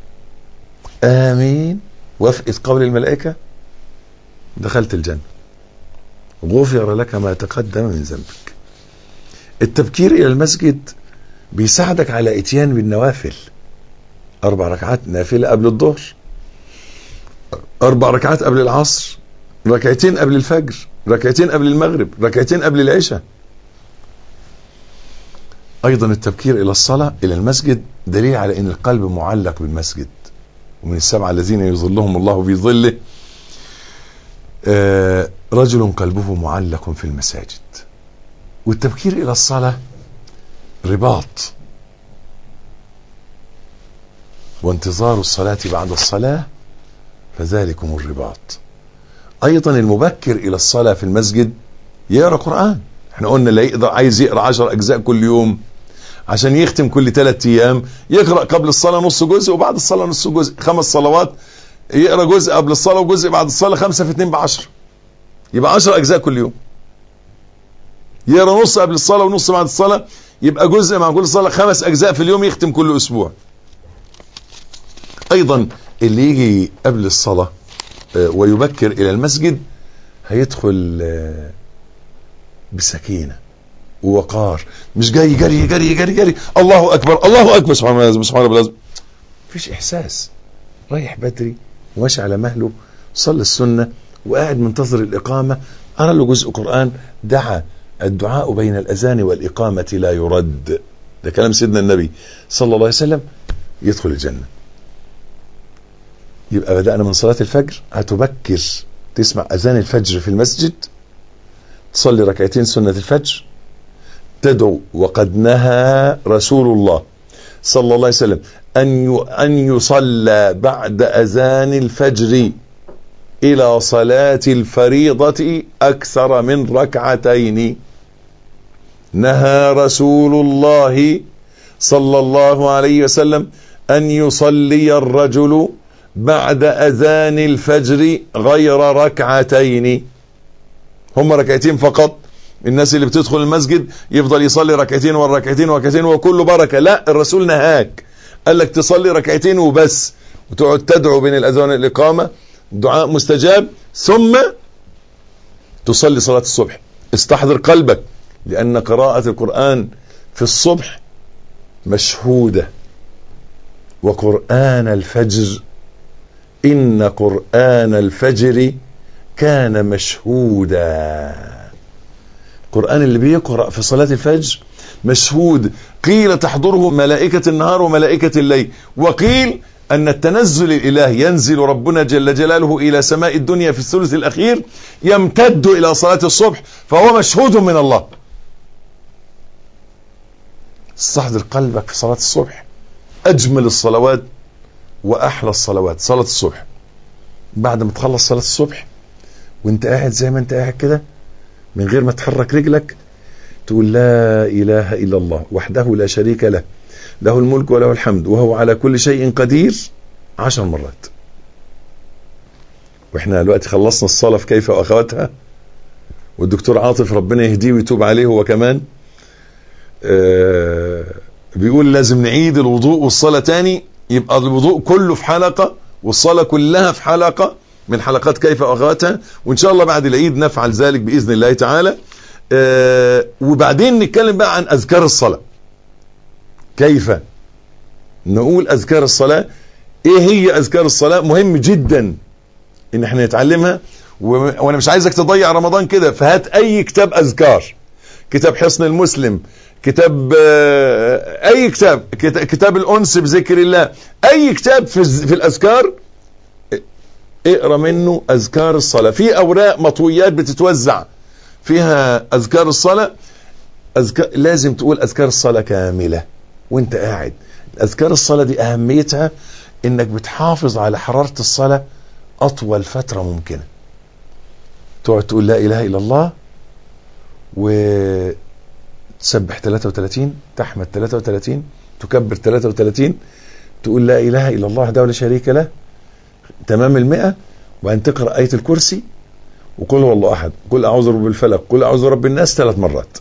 امين وافقت قول الملائكة دخلت الجنة غفر لك ما تقدم من ذنبك التبكير الى المسجد بيساعدك على اتيان بالنوافل اربع ركعات نافلة قبل الظهر اربع ركعات قبل العصر ركعتين قبل الفجر ركعتين قبل المغرب ركعتين قبل العشاء ايضا التبكير الى الصلاة الى المسجد دليل على ان القلب معلق بالمسجد ومن السبعة الذين يظلهم الله في ظله آه رجل قلبه معلق في المساجد والتبكير الى الصلاة رباط وانتظار الصلاة بعد الصلاة فذلكم الرباط ايضا المبكر الى الصلاة في المسجد يقرأ قرآن احنا قلنا اللي يقدر عايز يقرأ عشر اجزاء كل يوم عشان يختم كل ثلاث ايام يقرأ قبل الصلاة نص جزء وبعد الصلاة نص جزء خمس صلوات يقرأ جزء قبل الصلاة وجزء بعد الصلاة خمسة في اتنين بعشر يبقى عشر اجزاء كل يوم يقرأ نص قبل الصلاة ونص بعد الصلاة يبقى جزء مع كل صلاة خمس اجزاء في اليوم يختم كل اسبوع ايضا اللي يجي قبل الصلاة ويبكر الى المسجد هيدخل بسكينة ووقار مش جاي جري جري جري جري الله اكبر الله اكبر سبحان الله سبحان الله مفيش احساس رايح بدري وماشي على مهله صلى السنة وقاعد منتظر الاقامة ارى له جزء قرآن دعا الدعاء بين الاذان والاقامة لا يرد ده كلام سيدنا النبي صلى الله عليه وسلم يدخل الجنة يبقى بدأنا من صلاة الفجر هتبكر تسمع أذان الفجر في المسجد تصلي ركعتين سنة الفجر تدعو وقد نهى رسول الله صلى الله عليه وسلم أن أن يصلى بعد أذان الفجر إلى صلاة الفريضة أكثر من ركعتين نهى رسول الله صلى الله عليه وسلم أن يصلي الرجل بعد أذان الفجر غير ركعتين هم ركعتين فقط الناس اللي بتدخل المسجد يفضل يصلي ركعتين وركعتين وركعتين وكله بركة لا الرسول نهاك قال لك تصلي ركعتين وبس وتقعد تدعو بين الأذان والإقامة دعاء مستجاب ثم تصلي صلاة الصبح استحضر قلبك لأن قراءة القرآن في الصبح مشهودة وقرآن الفجر إن قرآن الفجر كان مشهودا القرآن اللي بيقرأ في صلاة الفجر مشهود قيل تحضره ملائكة النهار وملائكة الليل وقيل أن التنزل الإلهي ينزل ربنا جل جلاله إلى سماء الدنيا في الثلث الأخير يمتد إلى صلاة الصبح فهو مشهود من الله استحضر قلبك في صلاة الصبح أجمل الصلوات وأحلى الصلوات صلاة الصبح بعد ما تخلص صلاة الصبح وانت قاعد زي ما انت قاعد كده من غير ما تحرك رجلك تقول لا إله إلا الله وحده لا شريك له له الملك وله الحمد وهو على كل شيء قدير عشر مرات واحنا دلوقتي خلصنا الصلاة في كيف وأخواتها والدكتور عاطف ربنا يهديه ويتوب عليه هو كمان آه بيقول لازم نعيد الوضوء والصلاة تاني يبقى الوضوء كله في حلقة والصلاة كلها في حلقة من حلقات كيف أخواتها وإن شاء الله بعد العيد نفعل ذلك بإذن الله تعالى آه وبعدين نتكلم بقى عن أذكار الصلاة كيف نقول أذكار الصلاة إيه هي أذكار الصلاة مهم جدا إن احنا نتعلمها وأنا مش عايزك تضيع رمضان كده فهات أي كتاب أذكار كتاب حصن المسلم كتاب آه أي كتاب كتاب الأنس بذكر الله أي كتاب في, في الأذكار اقرا منه أذكار الصلاة في أوراق مطويات بتتوزع فيها أذكار الصلاة أذكار لازم تقول أذكار الصلاة كاملة وانت قاعد أذكار الصلاة دي أهميتها إنك بتحافظ على حرارة الصلاة أطول فترة ممكنة تقعد تقول لا إله إلا الله وتسبح 33 تحمد 33 تكبر 33 تقول لا إله إلا الله وحده لا شريك له تمام المئة وأن تقرأ آية الكرسي وقل هو الله احد قل اعوذ برب الفلق قل اعوذ برب الناس ثلاث مرات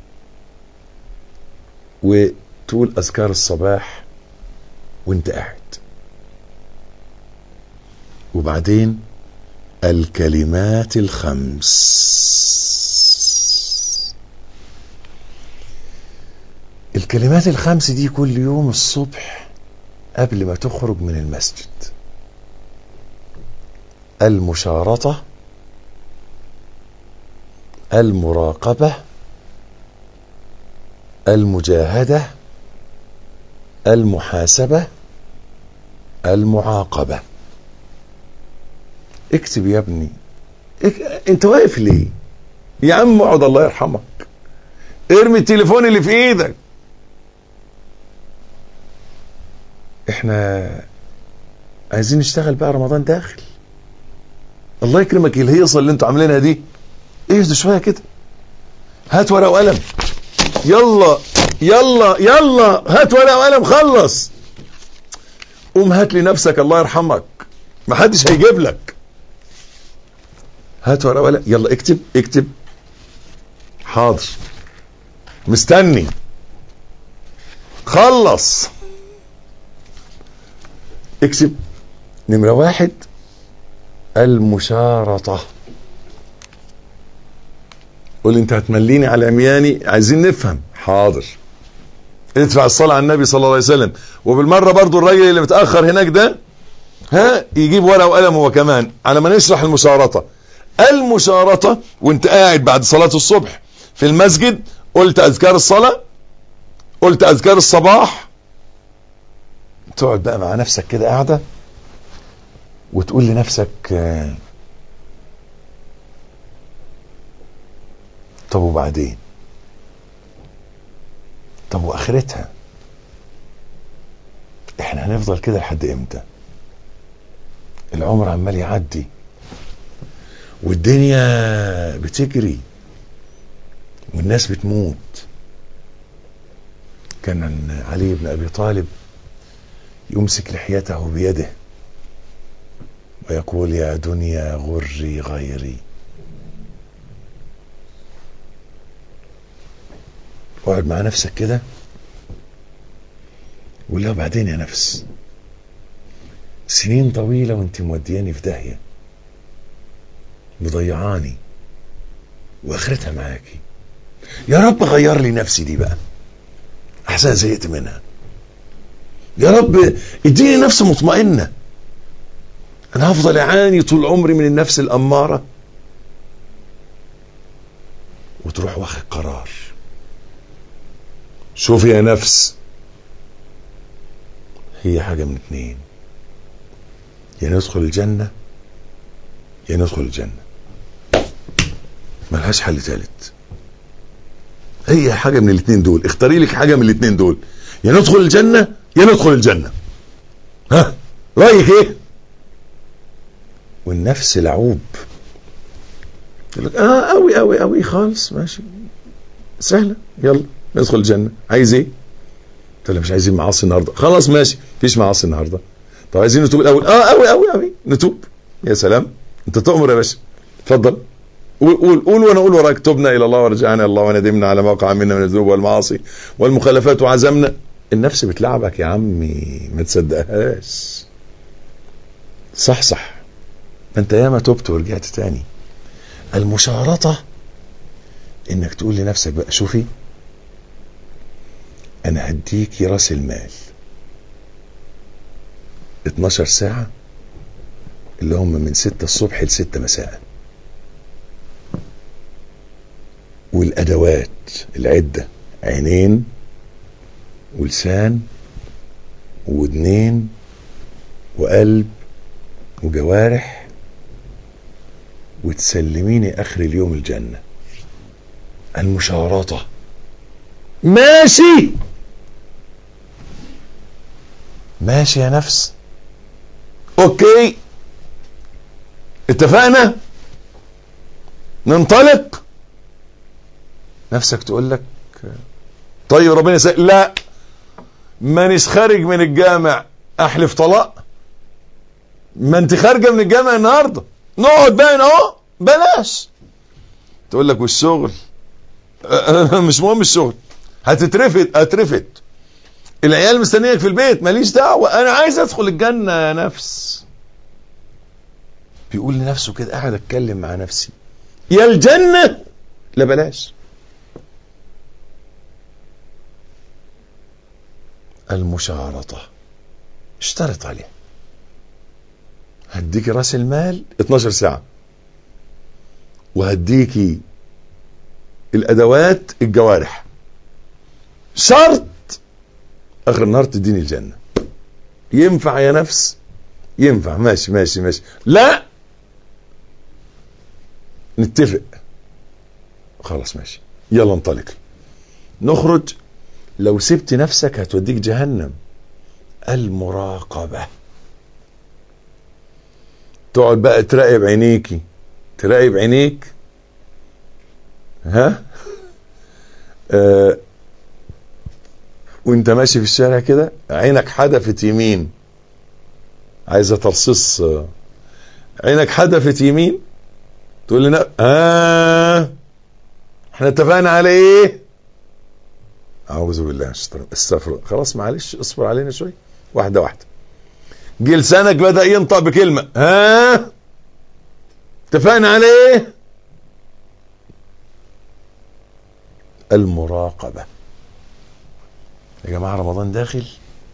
وتقول اذكار الصباح وانت قاعد وبعدين الكلمات الخمس الكلمات الخمس دي كل يوم الصبح قبل ما تخرج من المسجد المشارطة المراقبة المجاهدة المحاسبة المعاقبة اكتب يا ابني اك... انت واقف ليه يا عم اقعد الله يرحمك ارمي التليفون اللي في ايدك احنا عايزين نشتغل بقى رمضان داخل الله يكرمك الهيصه اللي انتوا عاملينها دي اهدوا شويه كده هات ورقه وقلم يلا يلا يلا هات ورقه وقلم خلص قوم هات لنفسك الله يرحمك ما حدش هيجيب لك هات ورقه وقلم يلا اكتب اكتب حاضر مستني خلص اكتب نمرة واحد المشارطة قول انت هتمليني على عمياني عايزين نفهم حاضر ادفع الصلاة على النبي صلى الله عليه وسلم وبالمرة برضو الراجل اللي متأخر هناك ده ها يجيب ورقة وقلم هو كمان على ما نشرح المشارطة المشارطة وانت قاعد بعد صلاة الصبح في المسجد قلت اذكار الصلاة قلت اذكار الصباح تقعد بقى مع نفسك كده قاعدة وتقول لنفسك آه، طب وبعدين طب واخرتها احنا هنفضل كده لحد امتى العمر عمال يعدي والدنيا بتجري والناس بتموت كان علي بن ابي طالب يمسك لحيته بيده ويقول يا دنيا غري غيري اقعد مع نفسك كده وقول لها بعدين يا نفس سنين طويلة وانت مودياني في داهية مضيعاني واخرتها معاكي يا رب غير لي نفسي دي بقى احسن زهقت منها يا رب اديني نفس مطمئنة انا هفضل اعاني طول عمري من النفس الامارة وتروح واخد قرار شوفي يا نفس هي حاجة من اتنين يا ندخل الجنة يا ندخل الجنة ملهاش حل تالت هي حاجة من الاتنين دول اختاري لك حاجة من الاتنين دول يا ندخل الجنة يا ندخل الجنة ها رأيك ايه والنفس لعوب يقول لك اه قوي قوي قوي خالص ماشي سهلة يلا ندخل الجنة عايز ايه قلت له مش عايزين معاصي النهارده خلاص ماشي مفيش معاصي النهارده طب عايزين نتوب الاول اه قوي قوي قوي نتوب يا سلام انت تؤمر يا باشا اتفضل قول قول قول وانا اقول وراك تبنا الى الله ورجعنا الى الله وندمنا على ما وقع منا من الذنوب والمعاصي والمخالفات وعزمنا النفس بتلعبك يا عمي ما تصدقهاش صح صح ما انت ياما تبت ورجعت تاني المشارطة انك تقول لنفسك بقى شوفي انا هديكي راس المال 12 ساعة اللي هم من 6 الصبح ل 6 مساء والادوات العدة عينين ولسان ودنين وقلب وجوارح وتسلميني اخر اليوم الجنة المشارطة ماشي ماشي يا نفس اوكي اتفقنا ننطلق نفسك تقول لك طيب ربنا يسأل لا مانيش خارج من الجامع احلف طلاق ما انت خارجه من الجامع النهارده نقعد بقى هنا اهو بلاش تقول لك والشغل مش مهم الشغل هتترفد هترفد العيال مستنيك في البيت ماليش دعوة انا عايز ادخل الجنة يا نفس بيقول لنفسه كده قاعد اتكلم مع نفسي يا الجنة لا بلاش المشارطة اشترط عليه هديكي راس المال 12 ساعة وهديكي الادوات الجوارح شرط اخر النهار تديني الجنة ينفع يا نفس ينفع ماشي ماشي ماشي لا نتفق خلاص ماشي يلا انطلق نخرج لو سبت نفسك هتوديك جهنم المراقبة تقعد بقى تراقب عينيكي تراقب عينيك ها آه وانت ماشي في الشارع كده عينك حدفت يمين عايزه ترصص آه. عينك حدفت يمين تقول لنا اه احنا اتفقنا على ايه اعوذ بالله استغفر خلاص معلش اصبر علينا شوي واحده واحده جه لسانك بدا ينطق بكلمه ها اتفقنا على ايه المراقبه يا جماعه رمضان داخل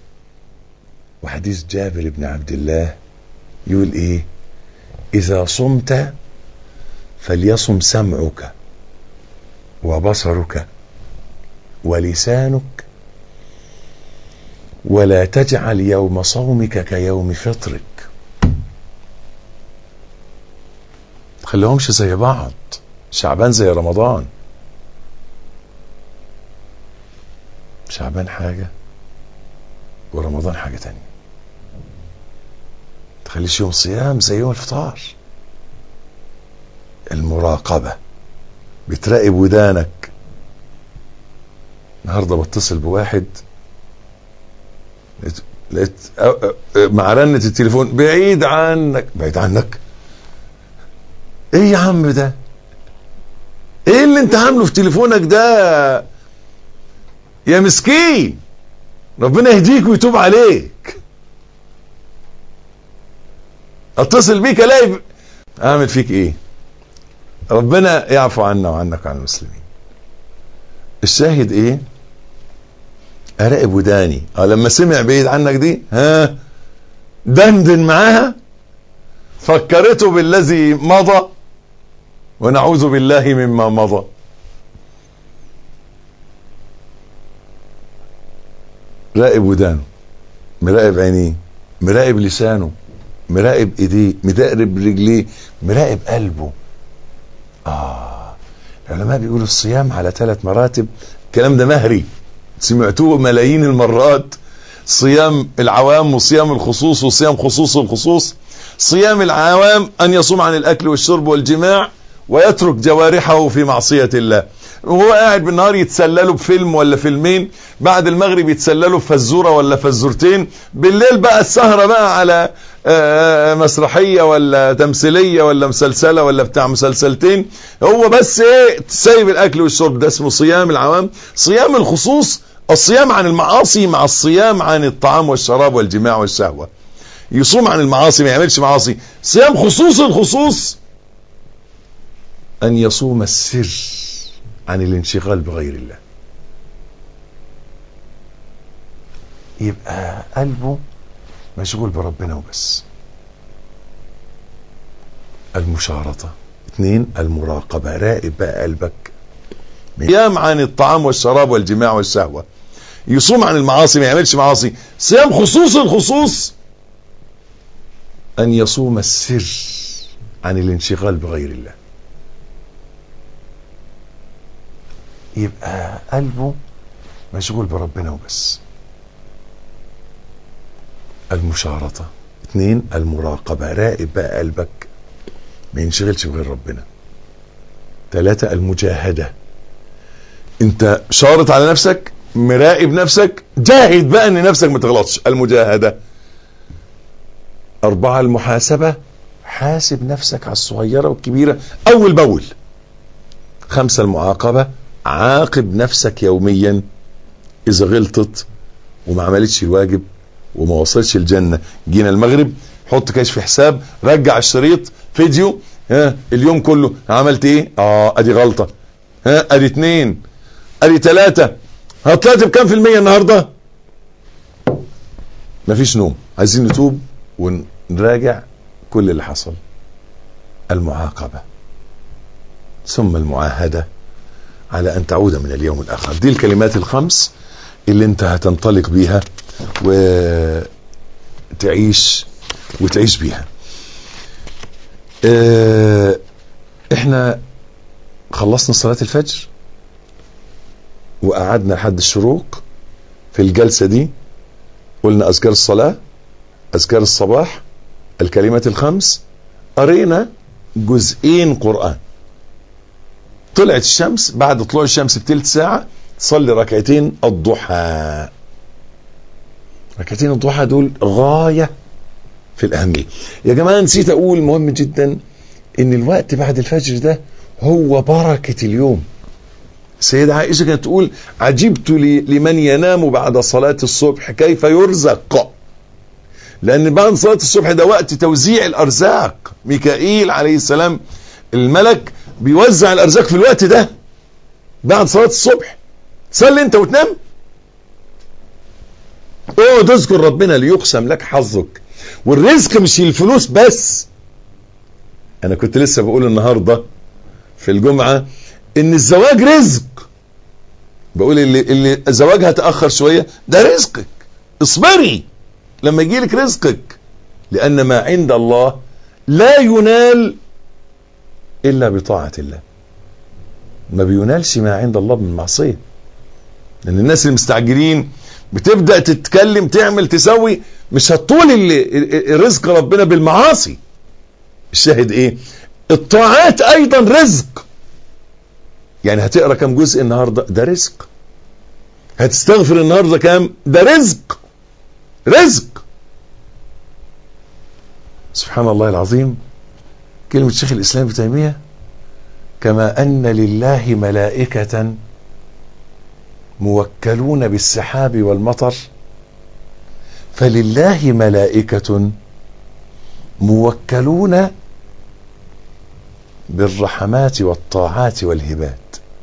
وحديث جابر بن عبد الله يقول ايه اذا صمت فليصم سمعك وبصرك ولسانك ولا تجعل يوم صومك كيوم فطرك خليهمش زي بعض شعبان زي رمضان شعبان حاجة ورمضان حاجة تانية تخليش يوم صيام زي يوم الفطار المراقبة بتراقب ودانك النهارده بتصل بواحد لقيت مع رنة التليفون بعيد عنك بعيد عنك ايه يا عم ده ايه اللي انت عامله في تليفونك ده يا مسكين ربنا يهديك ويتوب عليك اتصل بيك الاقي اعمل فيك ايه ربنا يعفو عنا وعنك وعن المسلمين الشاهد ايه اراقب وداني اه لما سمع بعيد عنك دي ها دندن معاها فكرته بالذي مضى ونعوذ بالله مما مضى راقب ودانه مراقب عينيه مراقب لسانه مراقب ايديه مراقب رجليه مراقب قلبه اه العلماء بيقولوا الصيام على ثلاث مراتب الكلام ده مهري سمعتوه ملايين المرات صيام العوام وصيام الخصوص وصيام خصوص الخصوص صيام العوام ان يصوم عن الاكل والشرب والجماع ويترك جوارحه في معصية الله وهو قاعد بالنهار يتسللوا بفيلم ولا فيلمين بعد المغرب يتسللوا بفزورة ولا فزورتين بالليل بقى السهرة بقى على مسرحية ولا تمثيلية ولا مسلسلة ولا بتاع مسلسلتين هو بس ايه سايب الاكل والشرب ده اسمه صيام العوام صيام الخصوص الصيام عن المعاصي مع الصيام عن الطعام والشراب والجماع والشهوة يصوم عن المعاصي ما يعملش معاصي صيام خصوص الخصوص أن يصوم السر عن الانشغال بغير الله يبقى قلبه مشغول بربنا وبس المشارطة اثنين المراقبة راقب بقى قلبك صيام عن الطعام والشراب والجماع والشهوة يصوم عن المعاصي ما يعملش معاصي صيام خصوص الخصوص أن يصوم السر عن الانشغال بغير الله يبقى قلبه مشغول بربنا وبس المشارطة اثنين المراقبة راقب بقى قلبك ما ينشغلش بغير ربنا ثلاثة المجاهدة انت شارط على نفسك مراقب نفسك جاهد بقى ان نفسك ما تغلطش المجاهدة أربعة المحاسبة حاسب نفسك على الصغيرة والكبيرة أول بأول خمسة المعاقبة عاقب نفسك يوميا إذا غلطت وما عملتش الواجب وما وصلتش الجنة جينا المغرب حط كشف حساب رجع الشريط فيديو ها اليوم كله عملت ايه اه ادي غلطة ها ادي اتنين ادي تلاتة هطلعت بكام في المية النهاردة مفيش نوم عايزين نتوب ونراجع كل اللي حصل المعاقبة ثم المعاهدة على أن تعود من اليوم الآخر دي الكلمات الخمس اللي انت هتنطلق بيها وتعيش وتعيش بيها اه احنا خلصنا صلاة الفجر وقعدنا لحد الشروق في الجلسة دي قلنا أذكار الصلاة أذكار الصباح الكلمات الخمس قرينا جزئين قرآن طلعت الشمس بعد طلوع الشمس بتلت ساعة تصلي ركعتين الضحى ركعتين الضحى دول غاية في الأهمية يا جماعة نسيت أقول مهم جدا إن الوقت بعد الفجر ده هو بركة اليوم السيدة عائشة كانت تقول عجبت لمن ينام بعد صلاة الصبح كيف يرزق لأن بعد صلاة الصبح ده وقت توزيع الأرزاق ميكائيل عليه السلام الملك بيوزع الأرزاق في الوقت ده بعد صلاة الصبح صلي انت وتنام اوعى تذكر ربنا ليقسم لك حظك والرزق مش الفلوس بس انا كنت لسه بقول النهارده في الجمعه ان الزواج رزق بقول اللي اللي زواجها تاخر شويه ده رزقك اصبري لما يجي لك رزقك لان ما عند الله لا ينال الا بطاعه الله ما بينالش ما عند الله من معصيه لان الناس المستعجلين بتبدا تتكلم تعمل تسوي مش هتطول اللي رزق ربنا بالمعاصي الشاهد ايه الطاعات ايضا رزق يعني هتقرا كم جزء النهارده ده رزق هتستغفر النهارده كام ده رزق رزق سبحان الله العظيم كلمة شيخ الإسلام ابن تيمية كما أن لله ملائكة موكلون بالسحاب والمطر فلله ملائكة موكلون بالرحمات والطاعات والهبات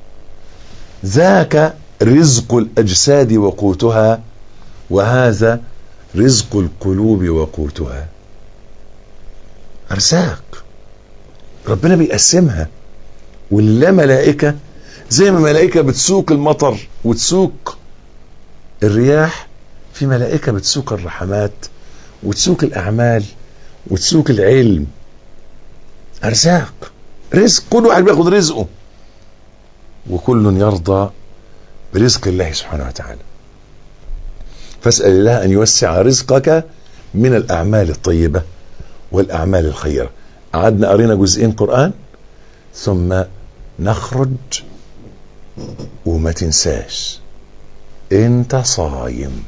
ذاك رزق الأجساد وقوتها وهذا رزق القلوب وقوتها أرزاق ربنا بيقسمها ولله ملائكة زي ما ملائكة بتسوق المطر وتسوق الرياح في ملائكة بتسوق الرحمات وتسوق الأعمال وتسوق العلم أرزاق رزق كل واحد بياخد رزقه وكل يرضى برزق الله سبحانه وتعالى فاسأل الله أن يوسع رزقك من الأعمال الطيبة والأعمال الخيرة قعدنا قرينا جزئين قرآن ثم نخرج وما تنساش انت صايم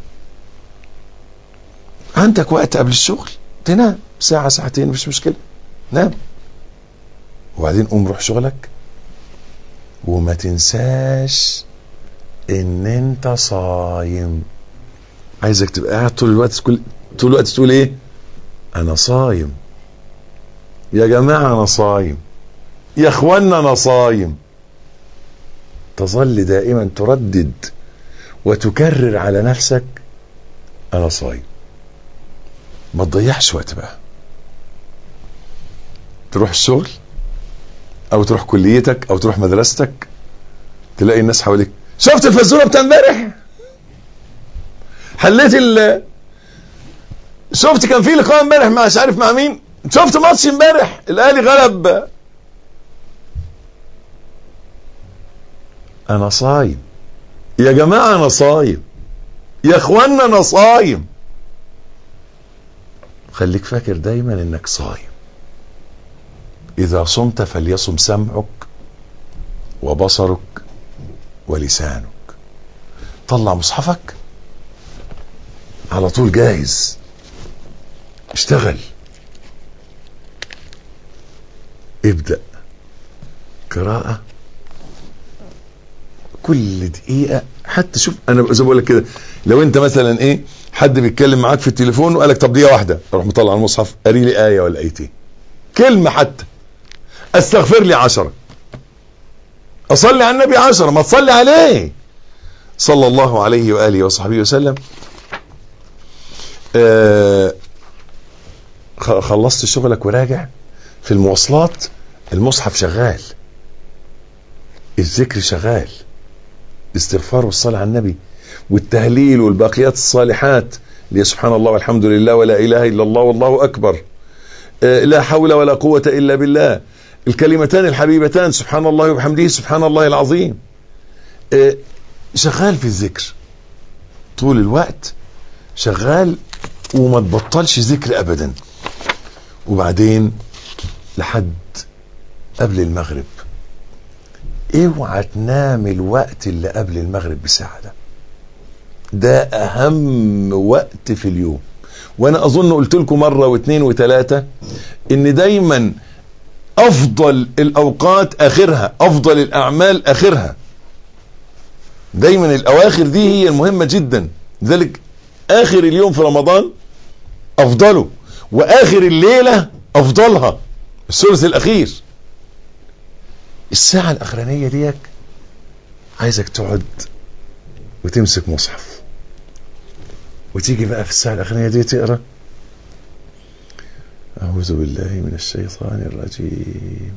عندك وقت قبل الشغل تنام ساعة ساعتين مش مشكلة نام وبعدين قوم روح شغلك وما تنساش ان انت صايم عايزك تبقى قاعد طول الوقت تقول طول الوقت تقول ايه انا صايم يا جماعة انا صايم يا اخوانا انا صايم تظل دائما تردد وتكرر على نفسك انا صايم ما تضيعش وقت بقى تروح الشغل او تروح كليتك او تروح مدرستك تلاقي الناس حواليك شفت الفزوره بتاع امبارح حليت ال شفت كان في لقاء امبارح مع مش عارف مع مين شفت ماتش امبارح الاهلي غلب انا صايم يا جماعه انا صايم يا اخوانا انا صايم خليك فاكر دايما انك صايم اذا صمت فليصم سمعك وبصرك ولسانك طلع مصحفك على طول جاهز اشتغل ابدأ قراءة كل دقيقة حتى شوف انا زي ما بقول لك كده لو انت مثلا ايه حد بيتكلم معاك في التليفون وقال لك طب دقيقة واحدة اروح مطلع المصحف قاري لي آية ولا آيتين كلمة حتى استغفر لي عشرة اصلي على النبي عشرة ما تصلي عليه صلى الله عليه وآله وصحبه وسلم آه خلصت شغلك وراجع في المواصلات المصحف شغال الذكر شغال الاستغفار والصلاة على النبي والتهليل والباقيات الصالحات اللي سبحان الله والحمد لله ولا إله إلا الله والله أكبر آه لا حول ولا قوة إلا بالله الكلمتان الحبيبتان سبحان الله وبحمده سبحان الله العظيم آه شغال في الذكر طول الوقت شغال وما تبطلش ذكر أبدا وبعدين لحد قبل المغرب اوعى تنام الوقت اللي قبل المغرب بساعة ده ده اهم وقت في اليوم وانا اظن قلت لكم مرة واثنين وثلاثة ان دايما افضل الاوقات اخرها افضل الاعمال اخرها دايما الاواخر دي هي المهمة جدا لذلك اخر اليوم في رمضان افضله واخر الليلة افضلها الثلث الاخير الساعة الاخرانية ديك عايزك تقعد وتمسك مصحف وتيجي بقى في الساعة الاخرانية دي تقرأ أعوذ بالله من الشيطان الرجيم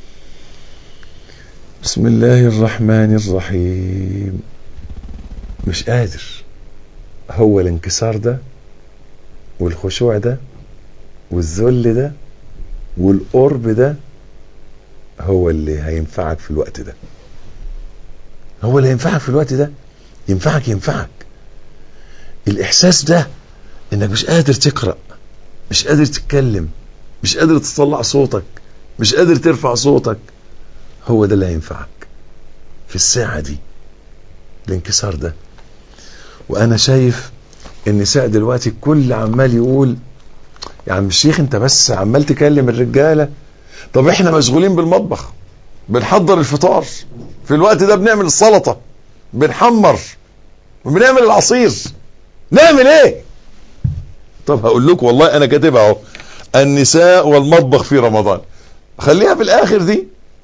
بسم الله الرحمن الرحيم مش قادر هو الانكسار ده والخشوع ده والذل ده والقرب ده هو اللي هينفعك في الوقت ده هو اللي هينفعك في الوقت ده ينفعك ينفعك الإحساس ده إنك مش قادر تقرأ مش قادر تتكلم مش قادر تطلع صوتك مش قادر ترفع صوتك هو ده اللي هينفعك في الساعة دي الانكسار ده وانا شايف النساء دلوقتي كل عمال يقول يا عم الشيخ انت بس عمال تكلم الرجالة طب احنا مشغولين بالمطبخ بنحضر الفطار في الوقت ده بنعمل السلطة بنحمر وبنعمل العصير نعمل ايه طب هقول لكم والله انا كاتبها اهو النساء والمطبخ في رمضان خليها في الاخر دي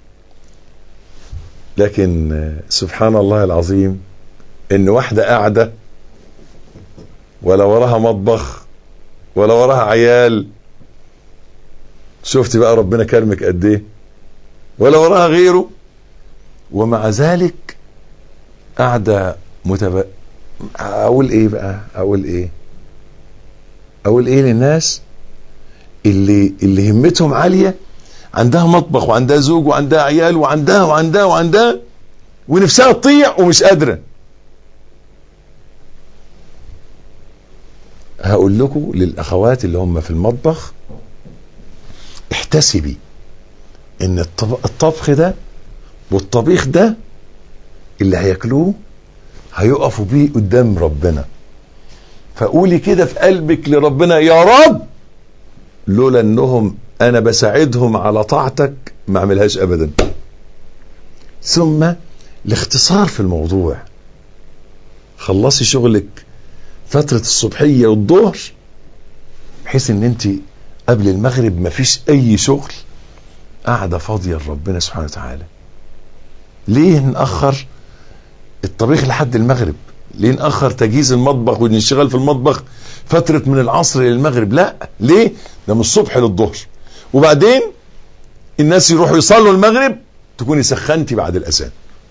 لكن سبحان الله العظيم ان واحدة قاعدة ولا وراها مطبخ ولا وراها عيال شفت بقى ربنا كرمك قد ايه ولا وراها غيره ومع ذلك قاعدة متب... اقول ايه بقى اقول ايه اقول ايه للناس اللي اللي همتهم عاليه عندها مطبخ وعندها زوج وعندها عيال وعندها وعندها وعندها ونفسها تطيع ومش قادره هقول لكم للاخوات اللي هم في المطبخ احتسبي ان الطبخ ده والطبيخ ده اللي هياكلوه هيقفوا بيه قدام ربنا فقولي كده في قلبك لربنا يا رب لولا انهم انا بساعدهم على طاعتك ما اعملهاش ابدا ثم الاختصار في الموضوع خلصي شغلك فترة الصبحية والظهر بحيث ان انت قبل المغرب مفيش اي شغل قاعدة فاضية لربنا سبحانه وتعالى ليه نأخر الطبيخ لحد المغرب ليه نأخر تجهيز المطبخ والانشغال في المطبخ فترة من العصر للمغرب لا ليه ده من الصبح للظهر وبعدين الناس يروحوا يصلوا المغرب تكوني سخنتي بعد الأذان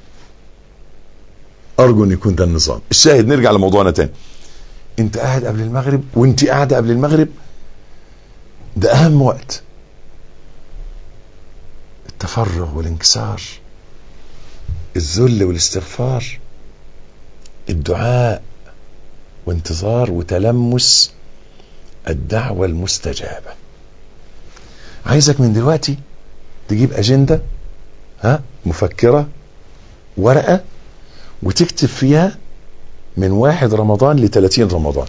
أرجو أن يكون ده النظام الشاهد نرجع لموضوعنا تاني انت قاعد قبل المغرب وانت قاعدة قبل المغرب ده أهم وقت التفرغ والانكسار الذل والاستغفار الدعاء وانتظار وتلمس الدعوة المستجابة عايزك من دلوقتي تجيب أجندة ها مفكرة ورقة وتكتب فيها من واحد رمضان لثلاثين رمضان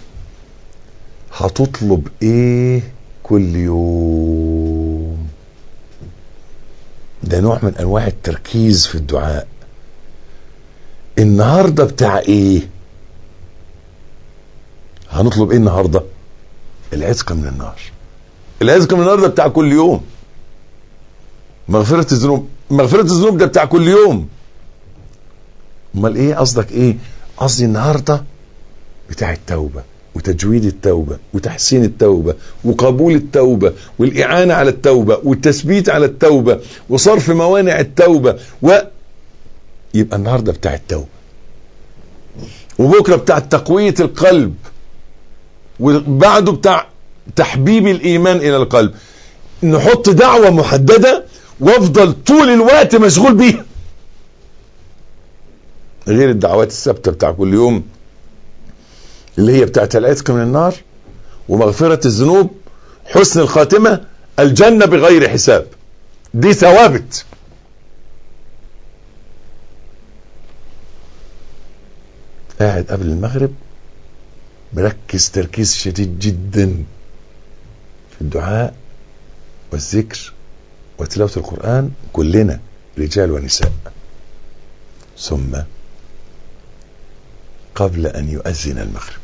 هتطلب ايه كل يوم ده نوع من انواع التركيز في الدعاء النهارده بتاع ايه هنطلب ايه النهارده العتق من النار العتق من النار ده بتاع كل يوم مغفرة الذنوب مغفرة الذنوب ده بتاع كل يوم امال ايه قصدك ايه قصدي النهارده بتاع التوبه وتجويد التوبه وتحسين التوبه وقبول التوبه والاعانه على التوبه والتثبيت على التوبه وصرف موانع التوبه و يبقى النهارده بتاع التوبه وبكره بتاع تقويه القلب وبعده بتاع تحبيب الايمان الى القلب نحط دعوه محدده وافضل طول الوقت مشغول بيها غير الدعوات الثابته بتاع كل يوم اللي هي بتاعت العتق من النار ومغفرة الذنوب حسن الخاتمة الجنة بغير حساب دي ثوابت قاعد قبل المغرب مركز تركيز شديد جدا في الدعاء والذكر وتلاوة القرآن كلنا رجال ونساء ثم قبل أن يؤذن المغرب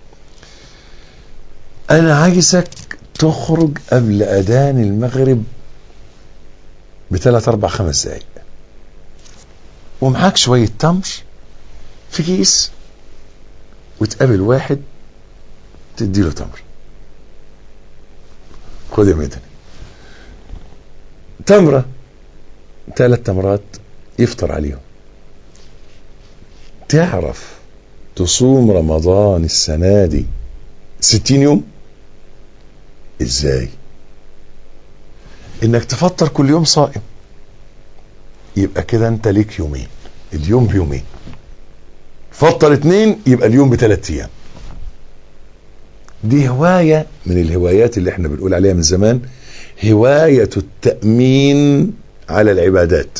أنا عايزك تخرج قبل أذان المغرب بثلاث أربع خمس دقايق ومعاك شوية تمر في كيس وتقابل واحد تديله تمر خد يا مدني تمرة ثلاث تمرات يفطر عليهم تعرف تصوم رمضان السنة دي ستين يوم ازاي انك تفطر كل يوم صائم يبقى كده انت ليك يومين اليوم بيومين فطر اتنين يبقى اليوم بثلاث ايام دي هواية من الهوايات اللي احنا بنقول عليها من زمان هواية التأمين على العبادات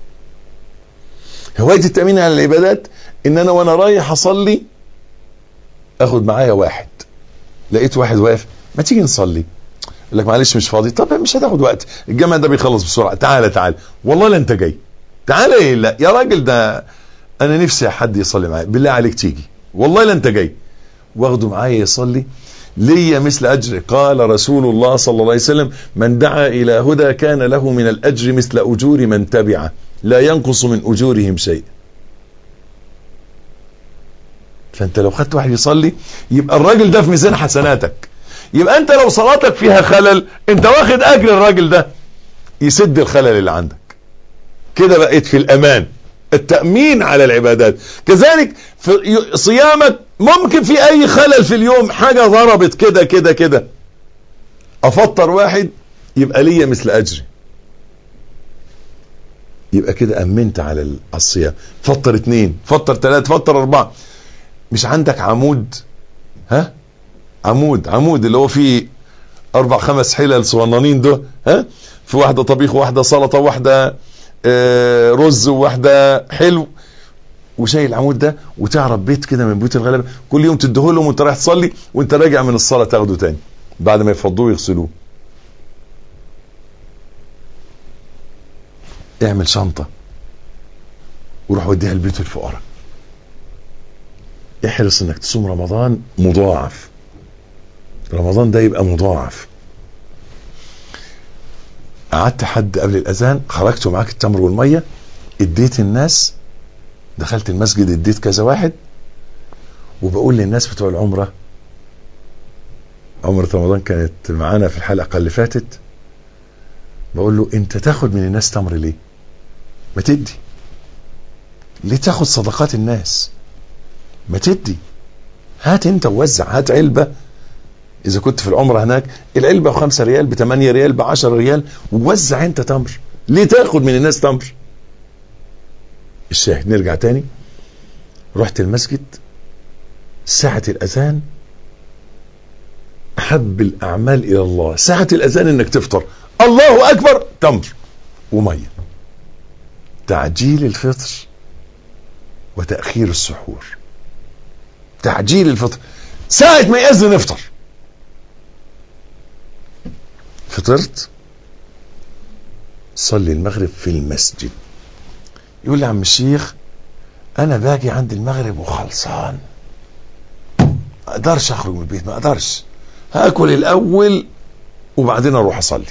هواية التأمين على العبادات ان انا وانا رايح اصلي اخد معايا واحد لقيت واحد واقف ما تيجي نصلي يقول لك معلش مش فاضي طب مش هتاخد وقت الجامع ده بيخلص بسرعه تعالى تعالى والله لا انت جاي تعالى ايه لا يا راجل ده انا نفسي حد يصلي معايا بالله عليك تيجي والله لا انت جاي واخده معايا يصلي لي مثل اجر قال رسول الله صلى الله عليه وسلم من دعا الى هدى كان له من الاجر مثل اجور من تبعه لا ينقص من اجورهم شيء فانت لو خدت واحد يصلي يبقى الراجل ده في ميزان حسناتك يبقى انت لو صلاتك فيها خلل انت واخد اجر الراجل ده يسد الخلل اللي عندك كده بقيت في الامان التأمين على العبادات كذلك في صيامك ممكن في اي خلل في اليوم حاجة ضربت كده كده كده افطر واحد يبقى ليا مثل اجري يبقى كده امنت على الصيام فطر اتنين فطر تلاتة فطر اربعة مش عندك عمود ها عمود عمود اللي هو فيه اربع خمس حلل صغننين ده ها في واحده طبيخ وواحده سلطه وواحده آه رز وواحده حلو وشايل العمود ده وتعرف بيت كده من بيوت الغلبه كل يوم تديه لهم وانت رايح تصلي وانت راجع من الصلاه تاخده تاني بعد ما يفضوه ويغسلوه اعمل شنطه وروح وديها لبيت الفقراء احرص انك تصوم رمضان مضاعف رمضان ده يبقى مضاعف قعدت حد قبل الاذان خرجت معاك التمر والميه اديت الناس دخلت المسجد اديت كذا واحد وبقول للناس بتوع العمره عمرة رمضان كانت معانا في الحلقة اللي فاتت بقول له انت تاخد من الناس تمر ليه ما تدي ليه تاخد صدقات الناس ما تدي هات انت ووزع هات علبة اذا كنت في العمرة هناك العلبة بخمسة ريال بثمانية ريال بعشرة ريال ووزع انت تمر ليه تاخد من الناس تمر الشاهد نرجع تاني رحت المسجد ساعة الأذان أحب الأعمال إلى الله ساعة الأذان إنك تفطر الله أكبر تمر ومية تعجيل الفطر وتأخير السحور تعجيل الفطر ساعة ما يأذن افطر فطرت تصلي المغرب في المسجد يقول لي عم الشيخ انا باجي عند المغرب وخلصان ما اقدرش اخرج من البيت ما اقدرش هاكل الاول وبعدين اروح اصلي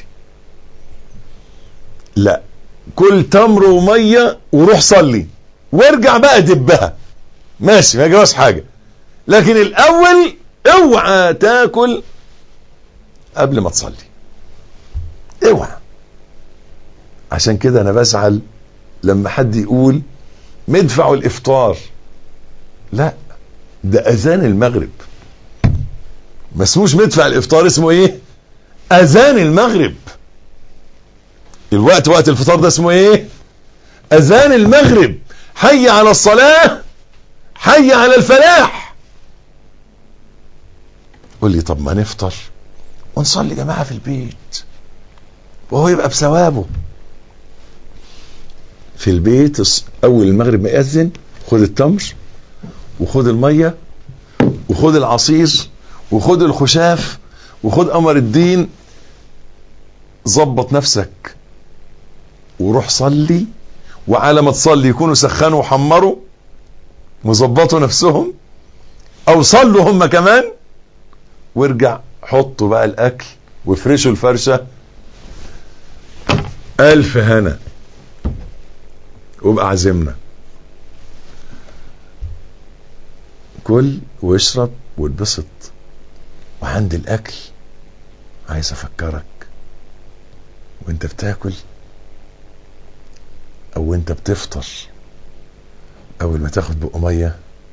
لا كل تمر وميه وروح صلي وارجع بقى دبها ماشي ما يجراش حاجه لكن الاول اوعى تاكل قبل ما تصلي اوعى عشان كده انا بزعل لما حد يقول مدفع الافطار لا ده اذان المغرب ما اسموش مدفع الافطار اسمه ايه اذان المغرب الوقت وقت الفطار ده اسمه ايه اذان المغرب حي على الصلاة حي على الفلاح قول لي طب ما نفطر ونصلي جماعة في البيت وهو يبقى بثوابه في البيت اول المغرب ما يأذن خد التمر وخد المية وخد العصير وخد الخشاف وخد قمر الدين ظبط نفسك وروح صلي وعلى ما تصلي يكونوا سخنوا وحمروا وظبطوا نفسهم او صلوا هم كمان وارجع حطوا بقى الاكل وافرشوا الفرشه الف هنا وابقى عزمنا كل واشرب واتبسط وعند الاكل عايز افكرك وانت بتاكل او وانت بتفطر اول ما تاخد بق ميه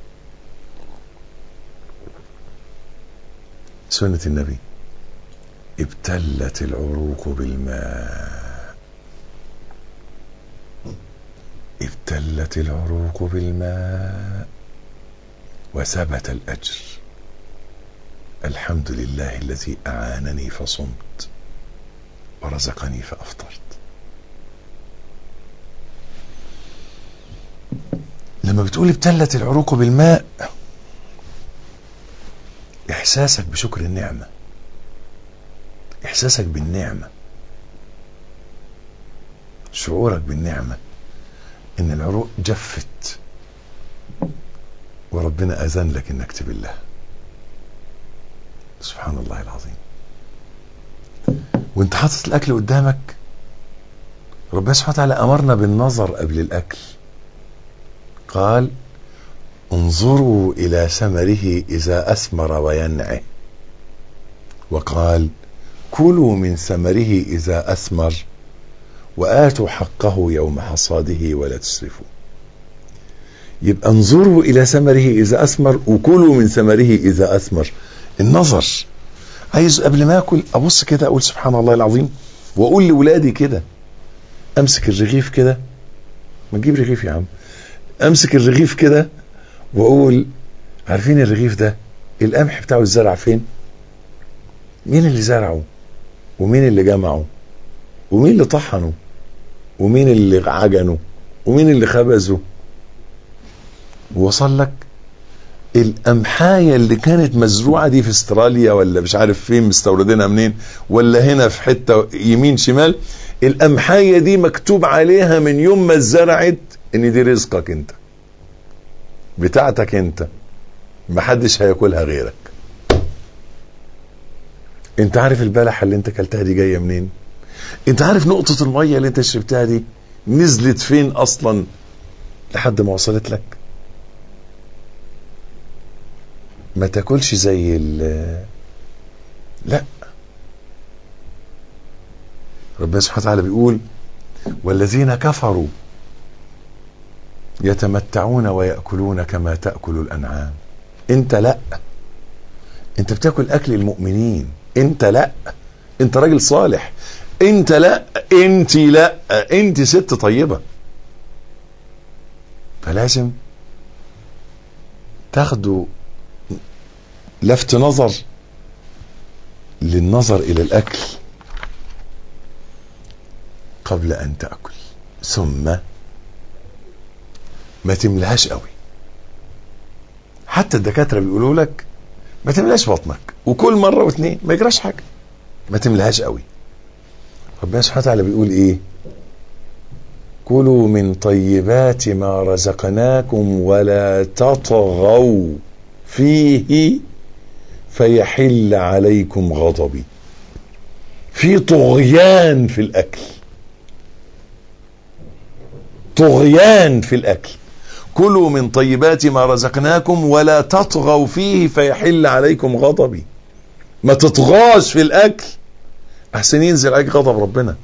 سنة النبي ابتلت العروق بالماء ابتلت العروق بالماء وثبت الأجر الحمد لله الذي أعانني فصمت ورزقني فأفطرت لما بتقول ابتلت العروق بالماء احساسك بشكر النعمة احساسك بالنعمة شعورك بالنعمة ان العروق جفت وربنا اذن لك انك تبلها سبحان الله العظيم وانت حاطط الاكل قدامك ربنا سبحانه وتعالى امرنا بالنظر قبل الاكل قال انظروا الى ثمره اذا اثمر وينعه وقال كلوا من ثمره اذا اثمر واتوا حقه يوم حصاده ولا تسرفوا يبقى انظروا الى ثمره اذا اثمر وكلوا من ثمره اذا اثمر النظر عايز قبل ما اكل ابص كده اقول سبحان الله العظيم واقول لاولادي كده امسك الرغيف كده ما تجيب رغيف يا عم امسك الرغيف كده واقول عارفين الرغيف ده القمح بتاعه الزرع فين مين اللي زرعه ومين اللي جمعه ومين اللي طحنه ومين اللي عجنه ومين اللي خبزه وصل لك القمحايه اللي كانت مزروعه دي في استراليا ولا مش عارف فين مستوردينها منين ولا هنا في حته يمين شمال القمحايه دي مكتوب عليها من يوم ما اتزرعت ان دي رزقك انت بتاعتك انت محدش هياكلها غيرك انت عارف البلحه اللي انت كلتها دي جايه منين انت عارف نقطه الميه اللي انت شربتها دي نزلت فين اصلا لحد ما وصلت لك ما تاكلش زي ال لا ربنا سبحانه وتعالى بيقول والذين كفروا يتمتعون ويأكلون كما تأكل الأنعام انت لا انت بتاكل أكل المؤمنين انت لا انت راجل صالح انت لا انت لا انت ست طيبة فلازم تاخدوا لفت نظر للنظر الى الاكل قبل ان تاكل ثم ما تملهاش قوي حتى الدكاتره بيقولوا لك ما تملاش بطنك وكل مره واثنين ما يجراش حاجه ما تملهاش قوي ربنا سبحانه وتعالى بيقول ايه كلوا من طيبات ما رزقناكم ولا تطغوا فيه فيحل عليكم غضبي في طغيان في الاكل طغيان في الاكل كلوا من طيبات ما رزقناكم ولا تطغوا فيه فيحل عليكم غضبي ما تطغاش في الاكل احسن ينزل عليك غضب ربنا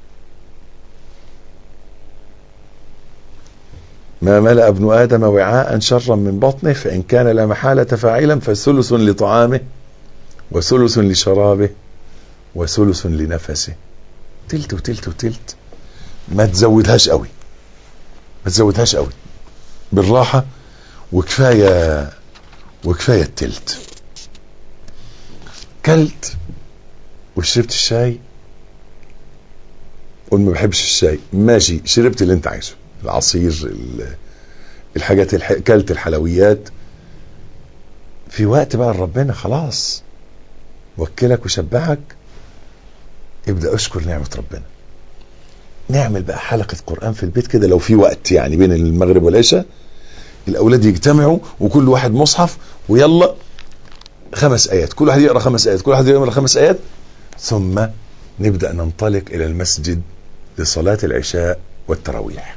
ما ملأ ابن آدم وعاء شرا من بطنه فإن كان لا محالة فاعلا فثلث لطعامه وثلث لشرابه وثلث لنفسه تلت وتلت وتلت ما تزودهاش قوي ما تزودهاش قوي بالراحة وكفاية وكفاية التلت كلت وشربت الشاي قول ما بحبش الشاي ماشي شربت اللي انت عايزه العصير الحاجات الح... كلت الحلويات في وقت بقى ربنا خلاص وكلك وشبعك ابدأ اشكر نعمة ربنا نعمل بقى حلقة قرآن في البيت كده لو في وقت يعني بين المغرب والعشاء الأولاد يجتمعوا وكل واحد مصحف ويلا خمس آيات كل واحد يقرأ خمس آيات كل واحد يقرأ خمس آيات ثم نبدأ ننطلق إلى المسجد لصلاة العشاء والتراويح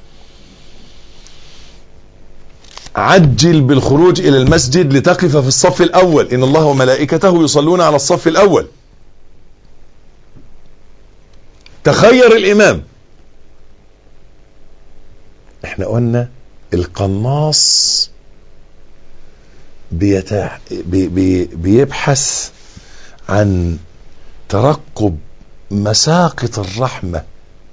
عجل بالخروج إلى المسجد لتقف في الصف الأول إن الله وملائكته يصلون على الصف الأول تخير الإمام احنا قلنا القناص بيتع... بي... بي... بيبحث عن ترقب مساقط الرحمة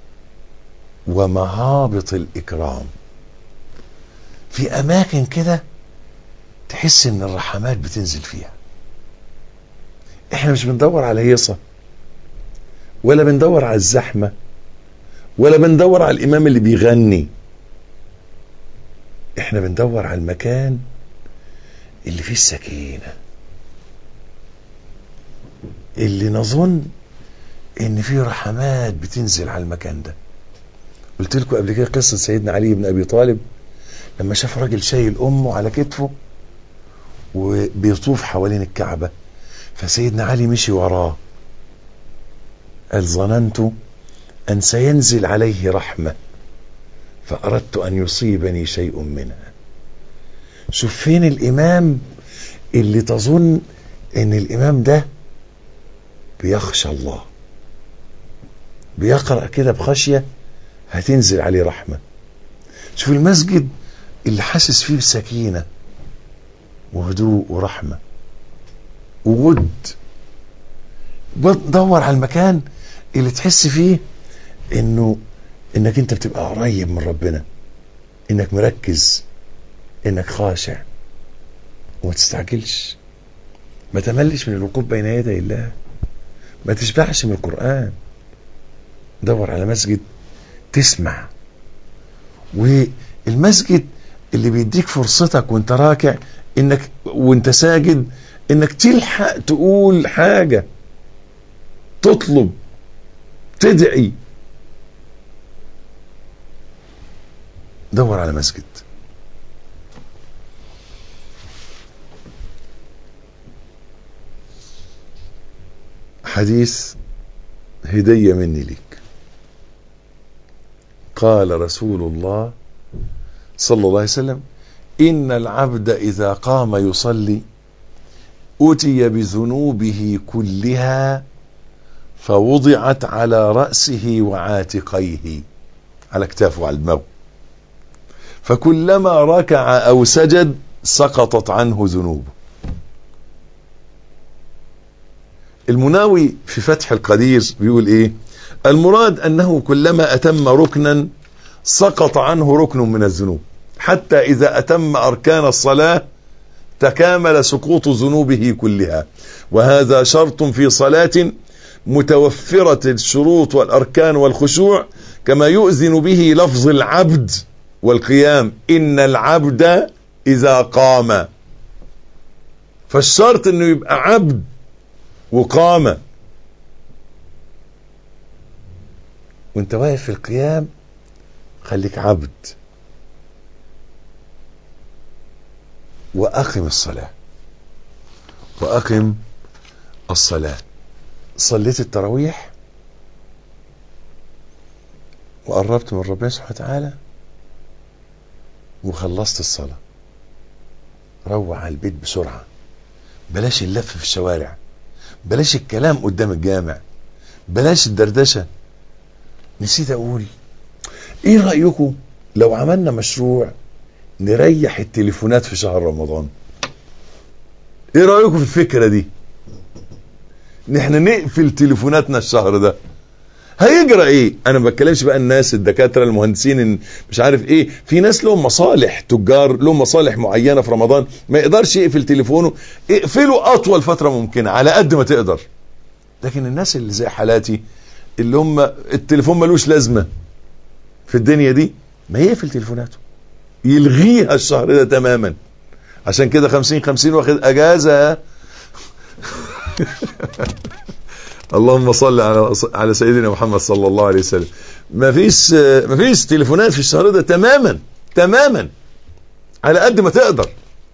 ومهابط الإكرام في أماكن كده تحس إن الرحمات بتنزل فيها احنا مش بندور على هيصة ولا بندور على الزحمة ولا بندور على الإمام اللي بيغني احنا بندور على المكان اللي فيه السكينة اللي نظن ان فيه رحمات بتنزل على المكان ده قلت لكم قبل كده قصة سيدنا علي بن ابي طالب لما شاف راجل شايل امه على كتفه وبيطوف حوالين الكعبة فسيدنا علي مشي وراه قال ظننت ان سينزل عليه رحمة فاردت ان يصيبني شيء منها شوف فين الامام اللي تظن ان الامام ده بيخشى الله بيقرأ كده بخشية هتنزل عليه رحمة شوف المسجد اللي حاسس فيه بسكينة وهدوء ورحمة وود دور على المكان اللي تحس فيه انه انك انت بتبقى قريب من ربنا انك مركز انك خاشع وما تستعجلش ما تملش من الوقوف بين يدي الله ما تشبعش من القرآن دور على مسجد تسمع والمسجد اللي بيديك فرصتك وانت راكع انك وانت ساجد انك تلحق تقول حاجة تطلب تدعي دور على مسجد حديث هدية مني ليك قال رسول الله صلى الله عليه وسلم إن العبد إذا قام يصلي أتي بذنوبه كلها فوضعت على رأسه وعاتقيه على كتافه على دماغه فكلما ركع أو سجد سقطت عنه ذنوبه المناوي في فتح القدير بيقول ايه المراد انه كلما اتم ركنا سقط عنه ركن من الذنوب حتى اذا اتم اركان الصلاة تكامل سقوط ذنوبه كلها وهذا شرط في صلاة متوفرة الشروط والاركان والخشوع كما يؤذن به لفظ العبد والقيام ان العبد اذا قام فالشرط انه يبقى عبد وقامة وانت واقف في القيام خليك عبد وأقم الصلاة وأقم الصلاة صليت التراويح وقربت من ربنا سبحانه وتعالى وخلصت الصلاة روح على البيت بسرعة بلاش اللف في الشوارع بلاش الكلام قدام الجامع بلاش الدردشة نسيت أقول إيه رأيكم لو عملنا مشروع نريح التليفونات في شهر رمضان ايه رأيكم في الفكرة دي ان احنا نقفل تليفوناتنا الشهر ده هيجرى ايه انا ما بتكلمش بقى الناس الدكاتره المهندسين مش عارف ايه في ناس لهم مصالح تجار لهم مصالح معينه في رمضان ما يقدرش يقفل تليفونه اقفله اطول فتره ممكنه على قد ما تقدر لكن الناس اللي زي حالاتي اللي هم التليفون ملوش لازمه في الدنيا دي ما يقفل تليفوناته يلغيها الشهر ده تماما عشان كده 50 50 واخد اجازه اللهم صل على على سيدنا محمد صلى الله عليه وسلم ما فيش ما فيش تليفونات في الشهر ده تماما تماما على قد ما تقدر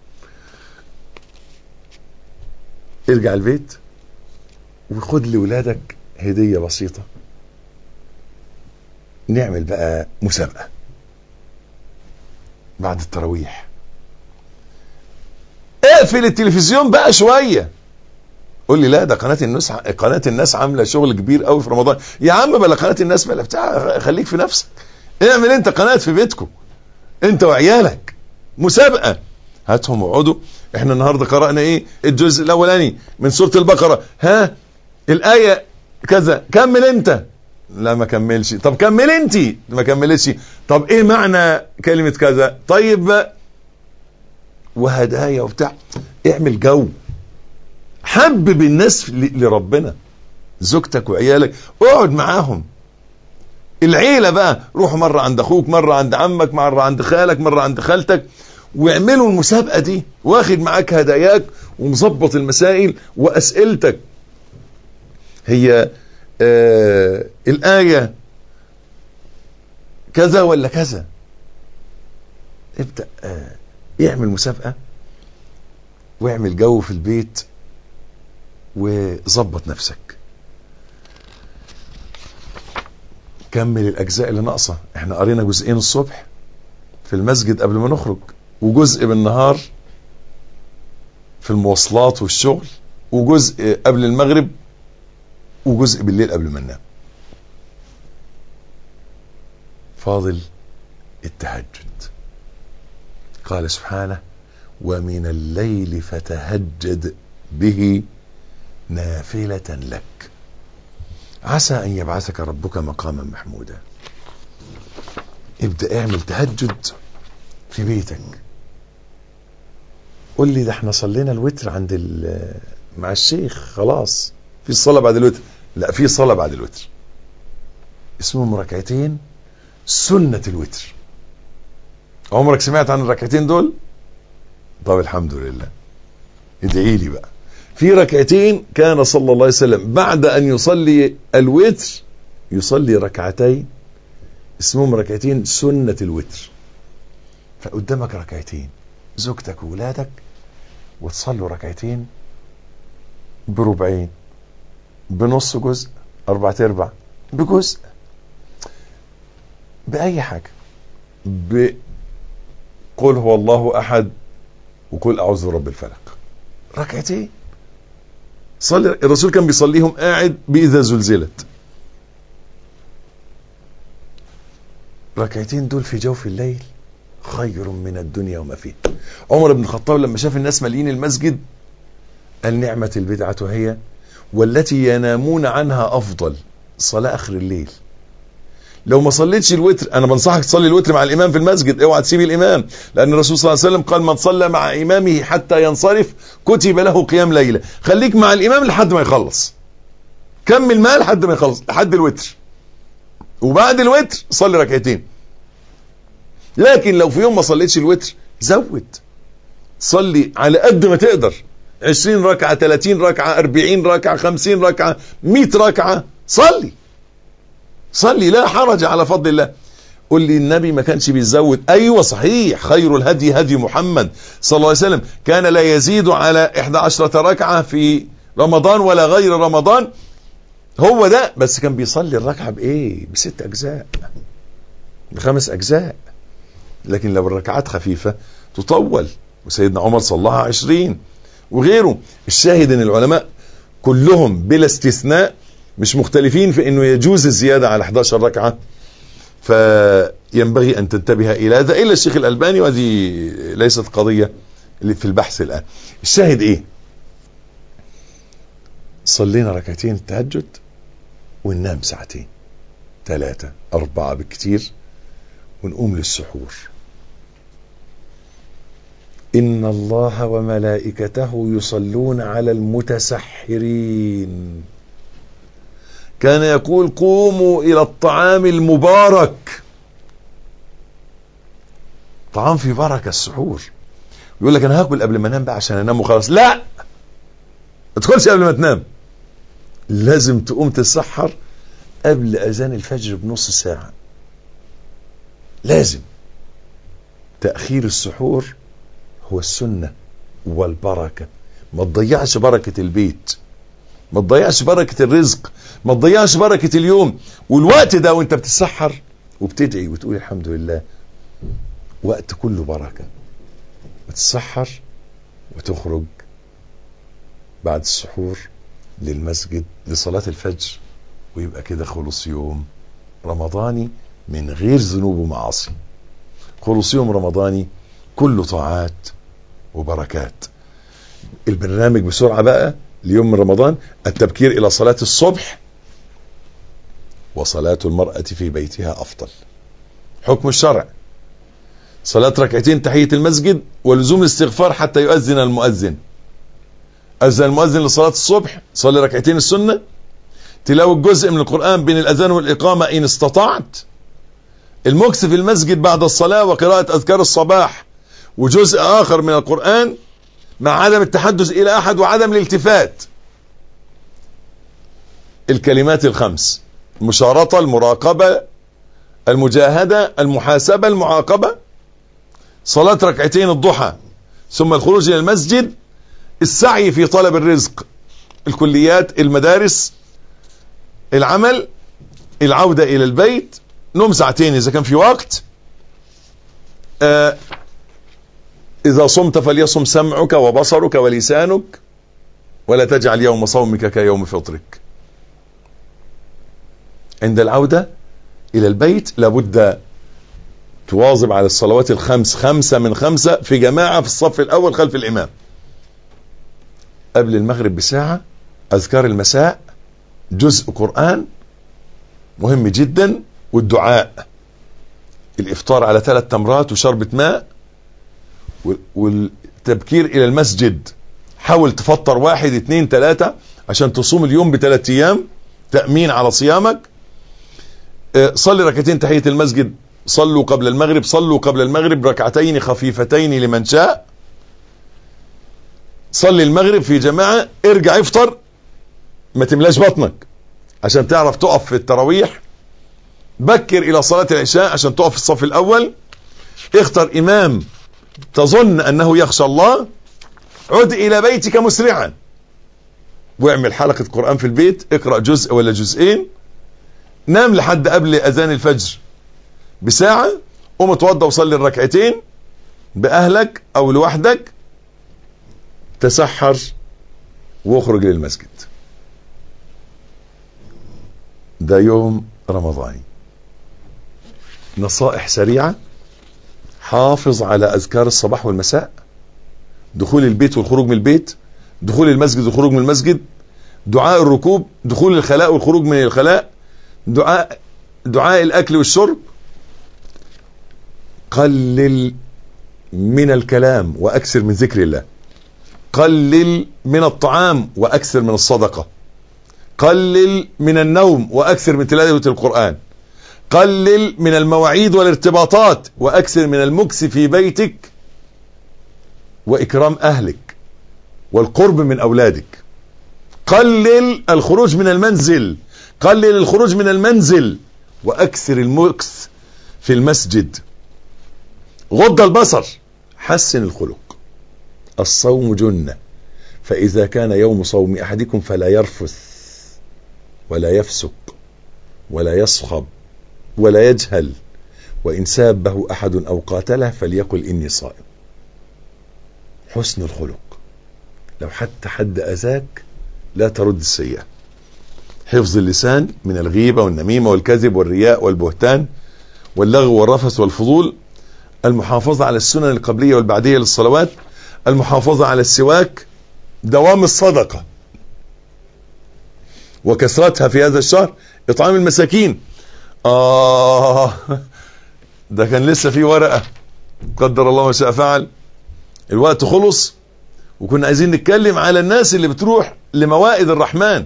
ارجع البيت وخد لولادك هدية بسيطة نعمل بقى مسابقة بعد التراويح اقفل التلفزيون بقى شويه قول لي لا ده قناه الناس قناه الناس عامله شغل كبير قوي في رمضان يا عم بلا قناه الناس بلا بتاع خليك في نفسك اعمل انت قناه في بيتكم انت وعيالك مسابقه هاتهم وقعدوا احنا النهارده قرانا ايه الجزء الاولاني من سوره البقره ها الايه كذا كمل انت لا ما كملش طب كمل انت ما كملتش طب ايه معنى كلمه كذا طيب وهدايا وبتاع اعمل جو حبب الناس لربنا زوجتك وعيالك اقعد معاهم العيلة بقى روحوا مرة عند اخوك مرة عند عمك مرة عند خالك مرة عند خالتك واعملوا المسابقة دي واخد معاك هداياك ومظبط المسائل واسئلتك هي آه الآية كذا ولا كذا ابدأ آه اعمل مسابقة واعمل جو في البيت وظبط نفسك كمل الأجزاء اللي ناقصة احنا قرينا جزئين الصبح في المسجد قبل ما نخرج وجزء بالنهار في المواصلات والشغل وجزء قبل المغرب وجزء بالليل قبل ما ننام فاضل التهجد قال سبحانه ومن الليل فتهجد به نافلة لك عسى أن يبعثك ربك مقاما محمودا ابدأ اعمل تهجد في بيتك قول لي ده احنا صلينا الوتر عند مع الشيخ خلاص في الصلاة بعد الوتر لا في صلاة بعد الوتر اسمهم ركعتين سنة الوتر عمرك سمعت عن الركعتين دول طب الحمد لله ادعي لي بقى في ركعتين كان صلى الله عليه وسلم بعد أن يصلي الوتر يصلي ركعتين اسمهم ركعتين سنة الوتر فقدامك ركعتين زوجتك وولادك وتصلوا ركعتين بربعين بنص جزء أربعة أرباع بجزء بأي حاجة بقل هو الله أحد وقل أعوذ برب الفلق ركعتين صلي الرسول كان بيصليهم قاعد بإذا زلزلت ركعتين دول في جوف الليل خير من الدنيا وما فيه عمر بن الخطاب لما شاف الناس مالين المسجد قال نعمة البدعة هي والتي ينامون عنها أفضل صلاة آخر الليل لو ما صليتش الوتر انا بنصحك تصلي الوتر مع الامام في المسجد اوعى تسيب الامام لان الرسول صلى الله عليه وسلم قال من صلى مع امامه حتى ينصرف كتب له قيام ليله خليك مع الامام لحد ما يخلص كمل معاه لحد ما يخلص لحد الوتر وبعد الوتر صلي ركعتين لكن لو في يوم ما صليتش الوتر زود صلي على قد ما تقدر 20 ركعه 30 ركعه 40 ركعه 50 ركعه 100 ركعه صلي صلي لا حرج على فضل الله قول لي النبي ما كانش بيزود ايوه صحيح خير الهدي هدي محمد صلى الله عليه وسلم كان لا يزيد على 11 ركعة في رمضان ولا غير رمضان هو ده بس كان بيصلي الركعة بايه بست اجزاء بخمس اجزاء لكن لو الركعات خفيفة تطول وسيدنا عمر صلاها عشرين وغيره الشاهد ان العلماء كلهم بلا استثناء مش مختلفين في انه يجوز الزيادة على 11 ركعة فينبغي ان تنتبه الى هذا الا الشيخ الالباني وهذه ليست قضية اللي في البحث الان الشاهد ايه صلينا ركعتين التهجد وننام ساعتين ثلاثة أربعة بالكثير ونقوم للسحور إن الله وملائكته يصلون على المتسحرين كان يقول قوموا إلى الطعام المبارك طعام في بركة السحور يقول لك أنا هاكل قبل ما أنام بقى عشان أنام وخلاص لا ما تدخلش قبل ما تنام لازم تقوم تتسحر قبل أذان الفجر بنص ساعة لازم تأخير السحور هو السنة والبركة ما تضيعش بركة البيت ما تضيعش بركة الرزق ما تضيعش بركة اليوم والوقت ده وانت بتتسحر وبتدعي وتقول الحمد لله وقت كله بركة بتتسحر وتخرج بعد السحور للمسجد لصلاة الفجر ويبقى كده خلص يوم رمضاني من غير ذنوب ومعاصي خلص يوم رمضاني كله طاعات وبركات البرنامج بسرعة بقى ليوم رمضان التبكير إلى صلاة الصبح وصلاة المرأة في بيتها أفضل حكم الشرع صلاة ركعتين تحية المسجد ولزوم الاستغفار حتى يؤذن المؤذن أذن المؤذن لصلاة الصبح صلي ركعتين السنة تلاوة جزء من القرآن بين الأذان والإقامة إن استطعت المكس في المسجد بعد الصلاة وقراءة أذكار الصباح وجزء آخر من القرآن مع عدم التحدث إلى أحد وعدم الالتفات الكلمات الخمس المشارطة المراقبة المجاهدة المحاسبة المعاقبة صلاة ركعتين الضحى ثم الخروج إلى المسجد السعي في طلب الرزق الكليات المدارس العمل العودة إلى البيت نوم ساعتين إذا كان في وقت آه إذا صمت فليصم سمعك وبصرك ولسانك ولا تجعل يوم صومك كيوم فطرك عند العودة إلى البيت لابد تواظب على الصلوات الخمس خمسة من خمسة في جماعة في الصف الأول خلف الإمام قبل المغرب بساعة أذكار المساء جزء قرآن مهم جدا والدعاء الإفطار على ثلاث تمرات وشربة ماء والتبكير إلى المسجد حاول تفطر واحد اتنين تلاتة عشان تصوم اليوم بثلاث أيام تأمين على صيامك صلي ركعتين تحية المسجد صلوا قبل المغرب صلوا قبل المغرب ركعتين خفيفتين لمن شاء صلي المغرب في جماعة ارجع افطر ما تملاش بطنك عشان تعرف تقف في التراويح بكر الى صلاة العشاء عشان تقف في الصف الاول اختر امام تظن انه يخشى الله عد الى بيتك مسرعا واعمل حلقة قرآن في البيت اقرأ جزء ولا جزئين نام لحد قبل اذان الفجر بساعة قوم اتوضى وصلي الركعتين باهلك او لوحدك تسحر واخرج للمسجد ده يوم رمضاني نصائح سريعة حافظ على أذكار الصباح والمساء دخول البيت والخروج من البيت دخول المسجد والخروج من المسجد دعاء الركوب دخول الخلاء والخروج من الخلاء دعاء دعاء الأكل والشرب قلل من الكلام وأكثر من ذكر الله قلل من الطعام وأكثر من الصدقة قلل من النوم وأكثر من تلاوة القرآن قلل من المواعيد والارتباطات وأكثر من المكس في بيتك وإكرام أهلك والقرب من أولادك قلل الخروج من المنزل قلل الخروج من المنزل وأكثر المكس في المسجد غض البصر حسن الخلق الصوم جنة فإذا كان يوم صوم أحدكم فلا يرفث ولا يفسق ولا يصخب ولا يجهل وإن سابه أحد أو قاتله فليقل إني صائم حسن الخلق لو حتى حد أذاك لا ترد السيئة حفظ اللسان من الغيبة والنميمة والكذب والرياء والبهتان واللغو والرفث والفضول المحافظة على السنن القبلية والبعدية للصلوات المحافظة على السواك دوام الصدقة وكثرتها في هذا الشهر إطعام المساكين آه ده كان لسه في ورقة قدر الله ما شاء فعل الوقت خلص وكنا عايزين نتكلم على الناس اللي بتروح لموائد الرحمن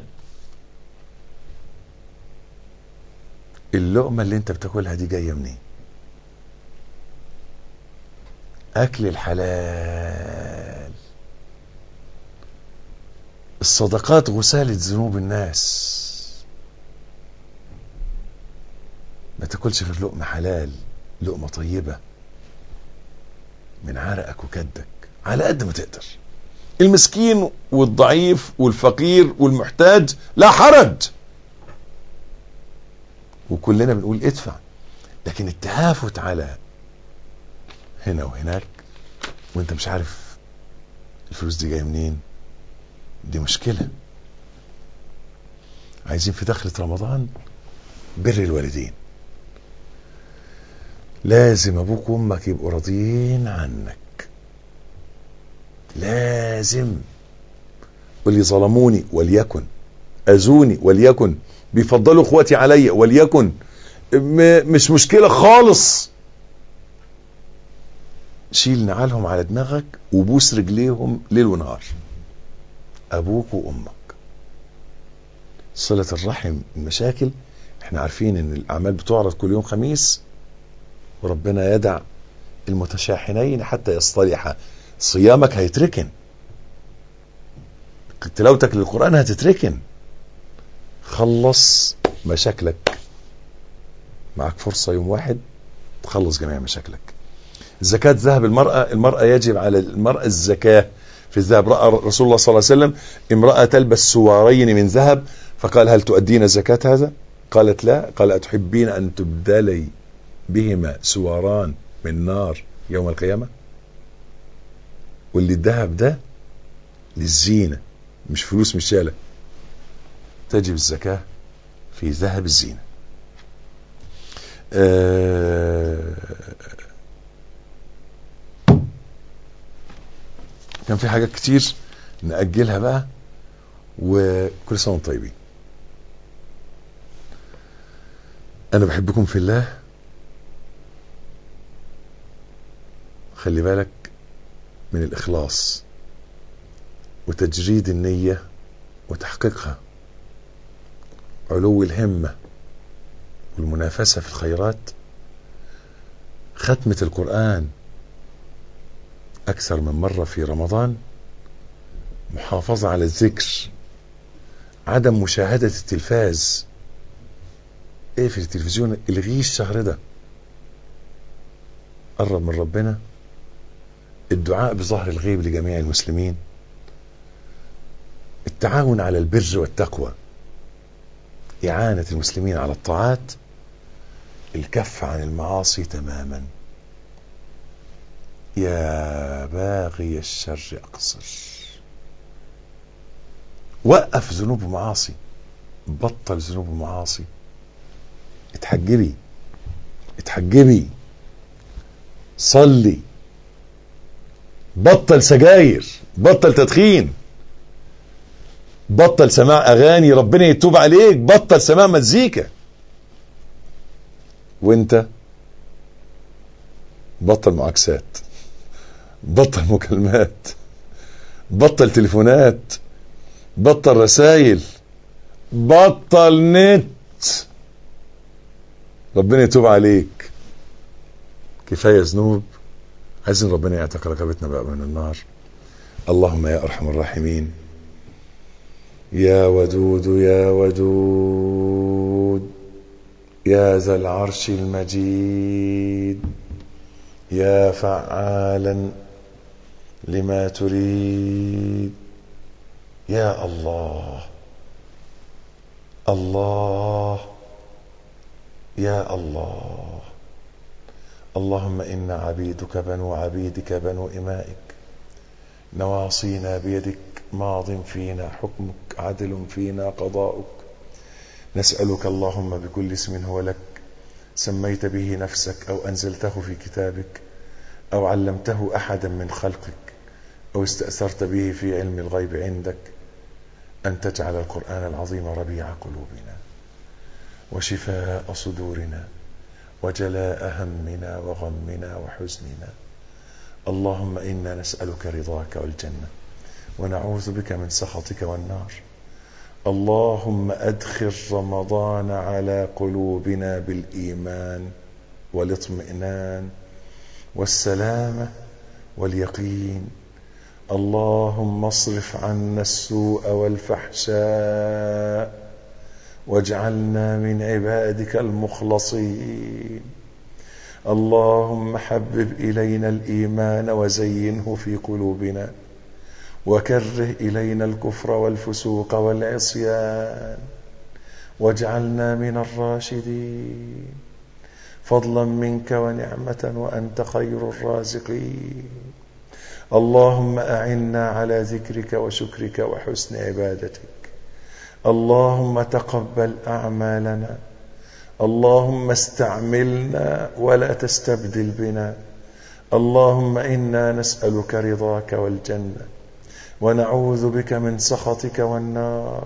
اللقمة اللي انت بتاكلها دي جاية منين اكل الحلال الصدقات غسالة ذنوب الناس ما تاكلش غير لقمة حلال لقمة طيبة من عرقك وكدك على قد ما تقدر المسكين والضعيف والفقير والمحتاج لا حرج وكلنا بنقول ادفع لكن التهافت على هنا وهناك وانت مش عارف الفلوس دي جايه منين دي مشكله عايزين في دخلة رمضان بر الوالدين لازم ابوك وامك يبقوا راضيين عنك لازم واللي ظلموني وليكن اذوني وليكن بيفضلوا اخواتي عليا وليكن مش مشكله خالص شيل نعالهم على دماغك وبوس رجليهم ليل ونهار ابوك وامك صلة الرحم المشاكل احنا عارفين ان الاعمال بتعرض كل يوم خميس وربنا يدع المتشاحنين حتى يصطلحا صيامك هيتركن تلاوتك للقرآن هتتركن خلص مشاكلك معك فرصة يوم واحد تخلص جميع مشاكلك زكاة ذهب المرأة المرأة يجب على المرأة الزكاة في الذهب رأى رسول الله صلى الله عليه وسلم امرأة تلبس سوارين من ذهب فقال هل تؤدين زكاة هذا قالت لا قال أتحبين أن تبدلي بهما سواران من نار يوم القيامة واللي الذهب ده للزينة مش فلوس مش شالة تجب الزكاة في ذهب الزينة آه كان في حاجات كتير نأجلها بقى وكل سنة وانتم طيبين أنا بحبكم في الله خلي بالك من الإخلاص وتجريد النية وتحقيقها علو الهمة والمنافسة في الخيرات ختمة القرآن أكثر من مرة في رمضان محافظة على الذكر عدم مشاهدة التلفاز ايه في التلفزيون الغيه الشهر ده قرب من ربنا الدعاء بظهر الغيب لجميع المسلمين التعاون على البر والتقوى إعانة المسلمين على الطاعات الكف عن المعاصي تماما يا باغي الشر أقصر وقف ذنوب ومعاصي بطل ذنوب ومعاصي اتحجبي اتحجبي صلي بطل سجاير بطل تدخين بطل سماع اغاني ربنا يتوب عليك بطل سماع مزيكا وانت بطل معاكسات بطل مكالمات بطل تليفونات بطل رسائل بطل نت ربنا يتوب عليك كفايه ذنوب عايزين ربنا يعتق رقبتنا بقى من النار اللهم يا ارحم الراحمين يا ودود يا ودود يا ذا العرش المجيد يا فعالا لما تريد يا الله الله يا الله اللهم إنا عبيدك بنو عبيدك بنو إمائك نواصينا بيدك ماض فينا حكمك عدل فينا قضاؤك نسألك اللهم بكل اسم هو لك سميت به نفسك أو أنزلته في كتابك أو علمته أحدا من خلقك أو استأثرت به في علم الغيب عندك أن تجعل القرآن العظيم ربيع قلوبنا وشفاء صدورنا وجلاء همنا وغمنا وحزننا اللهم إنا نسألك رضاك والجنة ونعوذ بك من سخطك والنار اللهم أدخل رمضان على قلوبنا بالإيمان والاطمئنان والسلامة واليقين اللهم اصرف عنا السوء والفحشاء واجعلنا من عبادك المخلصين اللهم حبب إلينا الإيمان وزينه في قلوبنا وكره إلينا الكفر والفسوق والعصيان واجعلنا من الراشدين فضلا منك ونعمة وأنت خير الرازقين اللهم أعنا على ذكرك وشكرك وحسن عبادتك اللهم تقبل أعمالنا اللهم استعملنا ولا تستبدل بنا اللهم إنا نسألك رضاك والجنة ونعوذ بك من سخطك والنار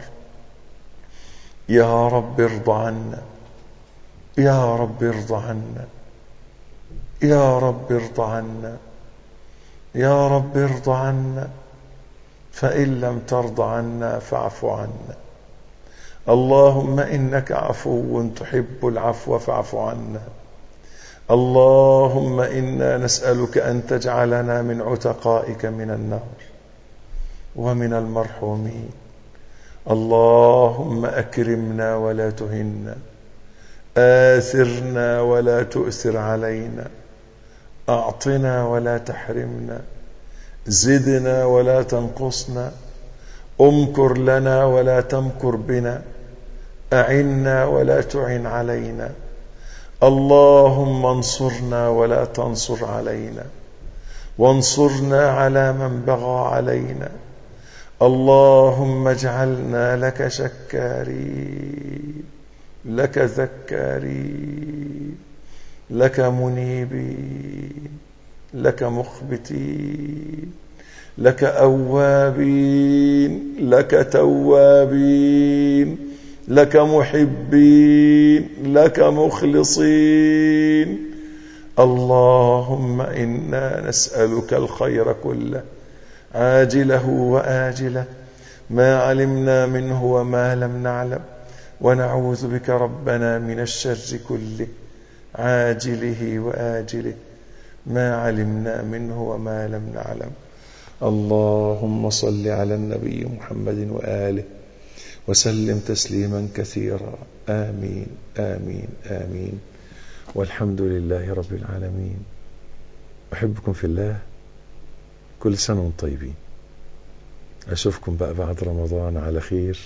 يا رب ارض عنا يا رب ارض عنا يا رب ارض عنا يا رب ارض عنا فإن لم ترض عنا فاعف عنا اللهم إنك عفو تحب العفو فاعف عنا اللهم إنا نسألك أن تجعلنا من عتقائك من النار ومن المرحومين اللهم أكرمنا ولا تهنا آثرنا ولا تؤثر علينا أعطنا ولا تحرمنا زدنا ولا تنقصنا امكر لنا ولا تمكر بنا أعنا ولا تعن علينا اللهم انصرنا ولا تنصر علينا وانصرنا على من بغى علينا اللهم اجعلنا لك شكارين لك ذكارين لك منيبين لك مخبتين لك أوابين لك توابين لك محبين لك مخلصين اللهم إنا نسألك الخير كله عاجله وآجله ما علمنا منه وما لم نعلم ونعوذ بك ربنا من الشر كله عاجله وآجله ما علمنا منه وما لم نعلم اللهم صل على النبي محمد وآله وسلم تسليما كثيرا آمين آمين آمين والحمد لله رب العالمين أحبكم في الله كل سنة وانتم طيبين أشوفكم بقى بعد رمضان على خير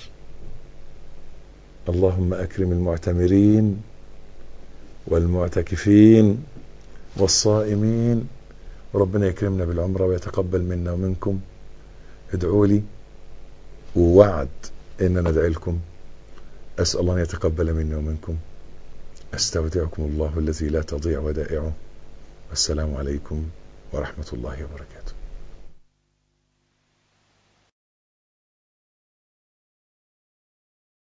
اللهم أكرم المعتمرين والمعتكفين والصائمين وربنا يكرمنا بالعمرة ويتقبل منا ومنكم ادعوا لي ووعد إن ندعي لكم أسأل الله أن يتقبل مني ومنكم أستودعكم الله الذي لا تضيع ودائعه والسلام عليكم ورحمة الله وبركاته